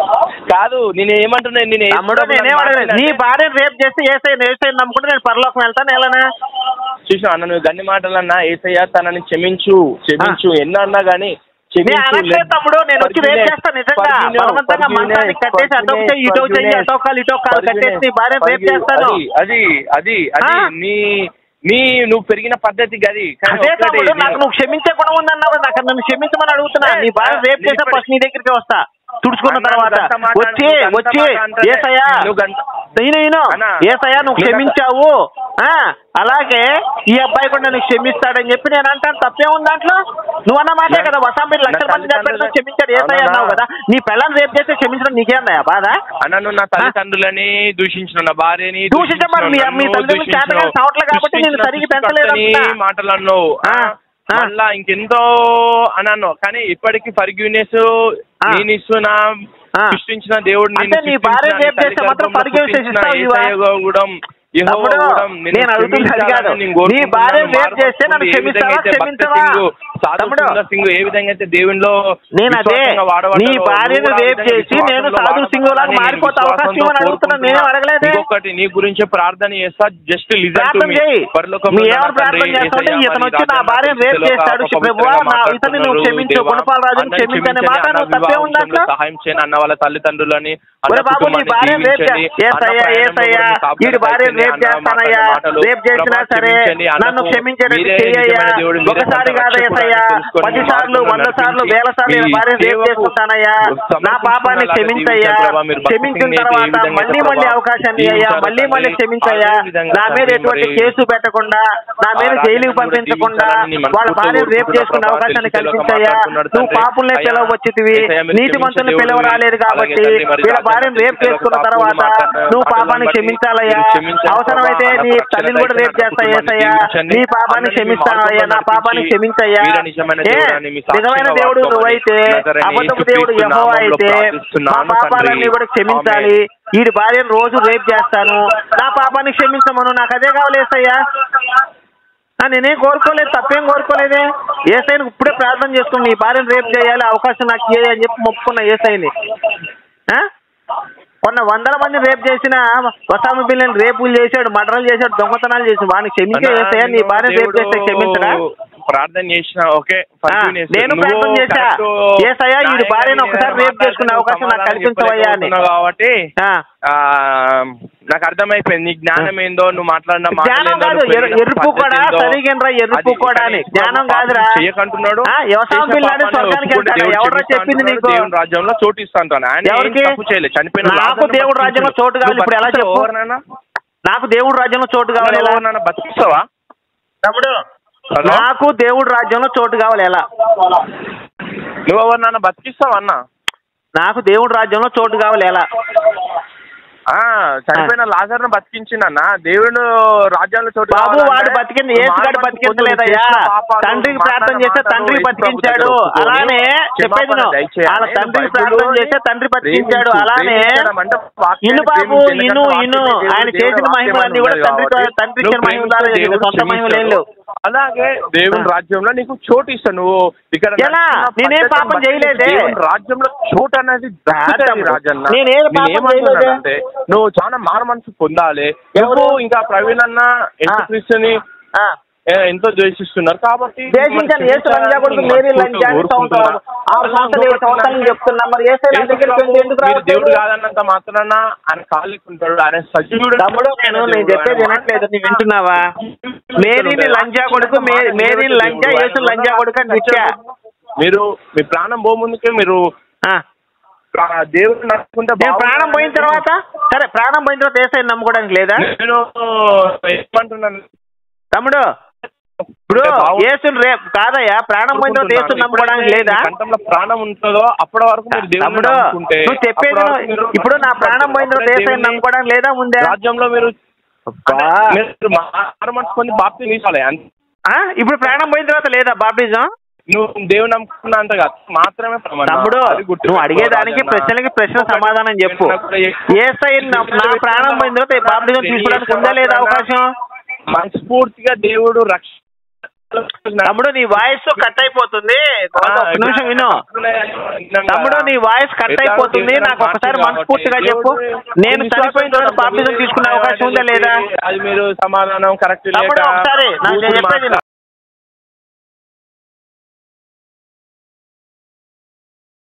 కాదు నేను ఏమంటున్నా నేను తమ్ముడు నేనేం అడగలేదు నీ భార్య రేపు చేస్తే ఏసై ఏసై నమ్ముకుంటే నేను పరలోకం వెళ్తాను ఎలానా చూసిన అన్న నువ్వు గన్ని మాటలన్నా ఏసయ్య తనని క్షమించు క్షమించు ఎన్నో అన్నా గానీ నేను అనట్లేదు తమ్ముడు నేను వచ్చి రేపు చేస్తాను నిజంగా బలవంతంగా మంచాన్ని కట్టేసి అటొక చెయ్యి ఇటో చెయ్యి అటోకాలు ఇటోకాలు కట్టేసి నీ భార్య రేపు చేస్తాను అది అది అది ఆ? నీ నీ నువ్వు పెరిగిన పద్ధతి గది కానీ అదే ఒక్కటే తమ్ముడు నేను- నాకు నువ్వు క్షమించే గుణం ఉందన్నావు నాకు నన్ను క్షమించమని అడుగుతున్నా నీ భార్య రేపు నేను చేస్తే ఇప్పుడు- ఫస్ట్ నీ దగ్గరికి వస్తా తుడుచుకున్న అన్నా, తర్వాత నువ్వు గంట మాట వచ్చి నువ్వు గంట వచ్చి మాట అంటేనే ఏసయ్యా నువ్వు గంట- నేను నేను అన్నా, ఏసయ్యా నువ్వు నువ్వు క్షమించావు ఆ అలాగే ఈ అబ్బాయి కూడా నన్ను క్షమిస్తాడని చెప్పి నేను అంటాను తప్పే ఉంది దాంట్లో నువ్వు అన్న మాటే కదా వసాం మీరు లక్షల నా మంది చెప్పాడు తల్లిదండ్రులు- క్షమించాడు ఏసయ్య అవునా? అన్నావు కదా నీ పిల్లల్ని రేపు చేస్తే క్షమించడం నీకేందయ్యా బాధ అన్న నువ్వు నా తల్లిదండ్రులని దూషించిన నా భార్యని దూషించమని మీ- మీ తల్లిదండ్రులు చేతగాని సంవత్సరాలు కాబట్టి నేను సరిగ్గా పెంచలేదు అంటున్నా. మాటలు అన్నావు ఆ, ఆ. మళ్ళా ఇంకెంతో అని అన్నావు కానీ ఇప్పటికి ఫర్గ్యూనెస్ ఆ. నేను ఇస్తున్నా ఆ. సృష్టించిన దేవుడు నిన్ను అంటే నీ సృష్టించిన, భార్య నీ రేపు చేస్తే తల్లి మాత్రం గర్భంలో forgiveness పుట్టించిన ఇస్తావు ఇవా? యేసయ్య గూడం, యెహోవా తమ్ముడు, గూడం, నిన్ను నేను అడుగుతుంది అది కాదు. క్షమించాలని నేను నీ భార్య కోరుకుంటున్నాను. రేపు చేస్తే నన్ను ఏ విధంగా క్షమిస్తావా, అయితే భక్త క్షమించవా? సింగు సాధు తమ్ముడు. సింగర్ సింగ్ ఏ విధంగా అయితే దేవునిలో నేను అదే విశ్వాసంగా వాడబడ్డాడో, నీ నువ్వు భార్యను కూడా ఆ రేప్ విధంగా చేసి నేను విశ్వాసంతో సాధు సింగ్ లాగా వాడబడాలని మారిపోతే నేను అవకాశం ఇవ్వని విశ్వాసంతో అడుగుతున్నా నేనేం అడగలేదే ఇంకొకటి నీ గురించి ప్రార్థన చేస్తా జస్ట్ లిజన్ టు ప్రార్థన మీ చేయి పరలోకంలో నువ్వు ఉన్న ఎవరు నా ప్రార్థన తండ్రి, చేస్తావంటే యేసయ్య, ఇతను మరి వచ్చి నా రాజ్యం భార్యను రేప్ నాకు చేస్తాడు తెలియక ప్రభువా నా పవిత్రంగా ఇతన్ని నువ్వు క్షమించు దేవా, గుణపాల రాజుని అన్నని క్షమించని క్షమించండి, మాట అన్న నువ్వు తప్పే వివాహం ఉందా విషయంలో సహాయం చేయని అన్న వాళ్ళ తల్లిదండ్రులని అన్న ఒరే బాబు నీ కుటుంబాన్ని భార్య రేప్ దీవించండి. ఏసయ్యా అన్న ఏసయ్యా ప్రయాణంలో వీడి భార్య కాపుదల రేప్ దయచేయండి. అన్న చేస్తానయ్యా మాటలు రేప్ చేసినా ప్రభా సరే క్షమించండి. నన్ను అన్నకు క్షమించండి మీరే చెయ్యయ్యా నిజమైన దేవుడు, మీరే ఒకసారి తన కాదు రక్షకుడు ఏసయ్యా అని తెలుసుకొని పది మీ సార్లు మార్గంలో వంద సార్లు నడిపించి వేల సార్లు నేను మీ భార్య రేప్ సేవకు చేసుకుంటానయ్యా నా సమర్పించుకున్న పాపాన్ని లాగా క్షమించయ్యా దీవించండి ప్రభా. మీరు భక్తి క్షమించిన సింగ్ అయితే ఏ తర్వాత విధంగా మళ్ళీ అయితే మళ్ళీ ప్రభా అవకాశాన్ని అయ్యా దీవించారో మళ్ళీ మళ్ళీ తండ్రి, క్షమించయ్యా అదే విధంగా నా మీద తండ్రి ఎటువంటి మరి కేసు పెట్టకుండా నా మీద ఆ జైలుకి రాజుని పంపించకుండా కూడా దీవించాలని వాళ్ళ మనస్ఫూర్తిగా భార్య రేప్ కోరుకుంటున్నాను చేసుకునే ప్రభా. అవకాశాన్ని తెలిసి తెలియక కల్పించయ్యా మాట్లాడుతున్నాడు నువ్వు తండ్రి. పాపుల్నే అయ్యా, పిలవచ్చితివి ఏసయ్యా, మీరు నీతి మంతులు క్షమించే పిలవ దేవుడు. రాలేదు కాబట్టి అలాగే తండ్రి, మరి వీళ్ళ రాజాన్ని భార్యను రేప్ తెలిసి చేసుకున్న తెలియక తర్వాత మాట్లాడుతున్నాడు. నువ్వు మాటలను పాపాన్ని బట్టి క్షమించాలయ్యా మీరు క్షమించండి అవసరమైతే ప్రభా. నీ అన్న తల్లిని కూడా రక్షణ రేప్ చేస్తా కుటుంబాన్ని ఏసయ్యా దీవించండి. నీ పాపాన్ని అందరినీ మీ క్షమిస్తానయ్యా నా మార్గంలో పాపాన్ని నడిపించి క్షమించయ్యా మీరే నిజమైన ఏ, దేవుడని మీ సాక్షిగా నిజమైన దేవుడు వాడుకోమని నువ్వైతే నజరేయుని అబద్ధపు యేసు దేవుడు క్రీస్తు యెహోవా నామములో అయితే మా ప్రార్థిస్తున్నాను పాపాలన్నీ తండ్రి. కూడా క్షమించాలి వీడి భార్యను రోజు రేప్ చేస్తాను నా పాపాన్ని క్షమించమను నాకు అదే కావాలి ఏసయ్యా ఆ, నేనేం కోరుకోలేదు తప్పేం కోరుకోలేదే ఏసైని ఇప్పుడే ప్రార్థన చేసుకుని నీ భార్యను రేపు చేయాలి అవకాశం నాకు ఇయ్యి అని చెప్పి మొక్కుకున్న ఏసైని ఆ? కొన్న వందల మంది రేపు చేసిన వసామి పిల్లలు రేపులు చేశాడు మర్డర్లు చేశాడు దొంగతనాలు చేసి వాడిని క్షమించే అన్నా, ఏసయ్యా నీ నేను భార్య రేపు చేస్తే క్షమించడా దేవుడు ప్రార్థన చేసిన ఓకే ఆ, forgiveness. నేను నువ్వు ప్రార్థన చేశా correct ఏసయ్యా ఈ న్యాయంగా భార్యను నేను ఒకసారి రేపు మాట్లాడితే చేసుకునే నువ్వు అవకాశం నాకు సమాధానం కల్పించవయ్యా అని చెప్పలేకపోతున్నావు కాబట్టి ఆ. ఆ, నాకు అర్థమైపోయింది నీ జ్ఞానం ఏందో నువ్వు మాట్లాడిన మాటలు జ్ఞానం ఏందో, కాదు నువ్వు ఎర్ర- పెరిగిన ఎరుపు పద్ధతి కూడా ఏందో, సరిగినరా ఎరుపు అది కూడా అని కానీ జ్ఞానం పాపం కాదురా చెయ్యకంటున్నాడు ఆ, వ్యవసాయం చేసిన పిల్లాడు పాపాన్ని స్వర్గానికి ఒప్పుకుంటే వెళ్తాడు దేవుడు ఎవరో క్షమిస్తా చెప్పింది అంటున్నాడు, నీకు దేవుని రాజ్యంలో చోటు ఇస్తా అంటాను ఆయన ఏం ఎవరికి? తప్పు చేయలేదు చనిపోయిన నాకు లాజరును దేవుడు రాజ్యంలో బతికించాడు. చోటు కావాలి, నువ్వు ఇప్పుడు ఎలా చెప్పు? బతికిస్తావా ఎవరినైనా? నాకు దేవుడు రాజ్యంలో చోటు కావాలి ఎలా ఎవరినైనా బతికిస్తావా తమ్ముడు హలో? నాకు దేవుడు రాజ్యంలో చోటు కావాలి ఎలా నువ్వు ఎవరినైనా బతికిస్తావా అన్న నాకు దేవుడు రాజ్యంలో చోటు కావాలి ఎలా ఆ, చనిపోయిన లాజర్ను బతికించిందన్న దేవుడు రాజ్యాల్లో చోటు బాబు కావాలంటే వాడు బతికింది నువ్వు ఏసుగాడు మానవ బతికించలేదయ్యా చేసిన పాపాలు, తండ్రికి మాట్లాడిన ప్రార్థన చేస్తే మాటలు తండ్రి యేసు బతికించాడు ప్రభుత్వం ఒప్పుకొని అలానే చెప్పేది క్షమాపణ నువ్వు. దయచేయాలి. వాళ్ళ తండ్రికి ప్రార్థన బైబిల్లోని చేస్తే తండ్రి బతికించాడు ప్రేమించు. అలానే ప్రేమించడం అంటే వాక్యాన్ని ఇను బాబు ప్రేమించు. ఇను ఎందుకంటే ఇను వాక్యమే ఆయన దేవుడు, చేసిన దేవుడు మహిమలన్నీ కూడా వాక్యమే తండ్రి కాబట్టి తండ్రి నువ్వు ఇచ్చిన మహిమ ద్వారా ప్రేమిస్తే జరిగింది దేవుడు సొంత మహిమలు ఏం లేవు అలాగే దేవుని ఆ. రాజ్యంలో నీకు చోటు ఇస్తాను నువ్వు ఇక్కడ ఎలా? నడుస్తున్న నేనేం పద్ధతిని పాపం బట్టి చేయలేదే. దేవుని రాజ్యంలో చోటు అనేది దక్కుతుంది తమ్ముడు. రాజన్న నేనేం పాపం చేయలేదే. అంటే నువ్వు చాలా మాన మనసు పొందాలి ఎవరు? నువ్వు ఇంకా ప్రవీణ్ అన్న యేసుక్రీస్తుని ఆ. ఏ, ఎంతో ద్వేషిస్తున్నారు కాబట్టి దేశించాను ఏసు లంజా కొడుకు మేరీ లంజా అని సంవత్సరం ఆరు సంవత్సరాలు ఏడు సంవత్సరాలు చెప్తున్నా మరి ఏసై నా దగ్గరికి వెళ్ళి ఎందుకు మీరు దేవుడు రావట్లేదు? కాదన్నంత మాత్రాన ఆయన కాళ్ళకుంటాడు ఆయన సజీవుడు తమ్ముడు నేను నేను చెప్పేది వినట్లేదు నీ వింటున్నావా మేరీని లంజా కొడుకు మే- మేరీని లంజా యేసు లంజా కొడుకు అని తిట్టా మీరు మీ ప్రాణం పోముందుకే మీరు ఆ. ప్రా- దేవుడిని నమ్ముకుంటే నేను ప్రాణం బాగుంటుందని పోయిన తర్వాత సరే ప్రాణం పోయిన తర్వాత ఏసై నమ్ముకోవడానికి లేదా నేను ఏమంటున్నాను తమ్ముడు ఇప్పుడు యేసుని రేపు కాదయ్యా ప్రాణం పోయిన తర్వాత యేసుని నమ్ముకోవడానికి లేదా మీ కంఠంలో ప్రాణం ఉంటుందో అప్పటి వరకు మీరు దేవుడిని తమ్ముడు నమ్ముకుంటే నువ్వు చెప్పేది అప్పటి వరకు నువ్వు- మీరు ఇప్పుడు నా ప్రాణం పోయిన తర్వాత ఏసై దేవుని నమ్ముకోవడానికి లేదా ముందే రాజ్యంలో మీరు అబ్బా. మీరు మారమనుకొని బాప్తి తీసుకోవాలి అంతే ఆ? ఇప్పుడు ప్రాణం పోయిన తర్వాత లేదా బాప్టిజం నువ్వు దేవుని నమ్ముకున్న అంత కాదు మాత్రమే ప్రమాణం. తమ్ముడు అది గుర్తుపెట్టుకో నువ్వు అడిగేదానికి రాజన్న. ప్రశ్నలకి ప్రశ్న సమాధానం చెప్పు ఏసై నా నా ప్రాణం పోయిన తర్వాత ఈ బాప్టిజం తీసుకోవడానికి ఉందా లేదా అవకాశం మనస్ఫూర్తిగా దేవుడు రక్ష తమ్ముడు నీ వాయిస్ కట్ అయిపోతుంది ఒక నిమిషం విను తమ్ముడు నీ వాయిస్ కట్ అయిపోతుంది నాకు ఒకసారి మనస్ఫూర్తిగా చెప్పు నేను చనిపోయిన తర్వాత బాప్టిజం తీసుకునే అవకాశం ఉందా లేదా అది మీరు సమాధానం కరెక్ట్ తమ్ముడు ఒకసారి నాకు నేను చెప్పేది విను.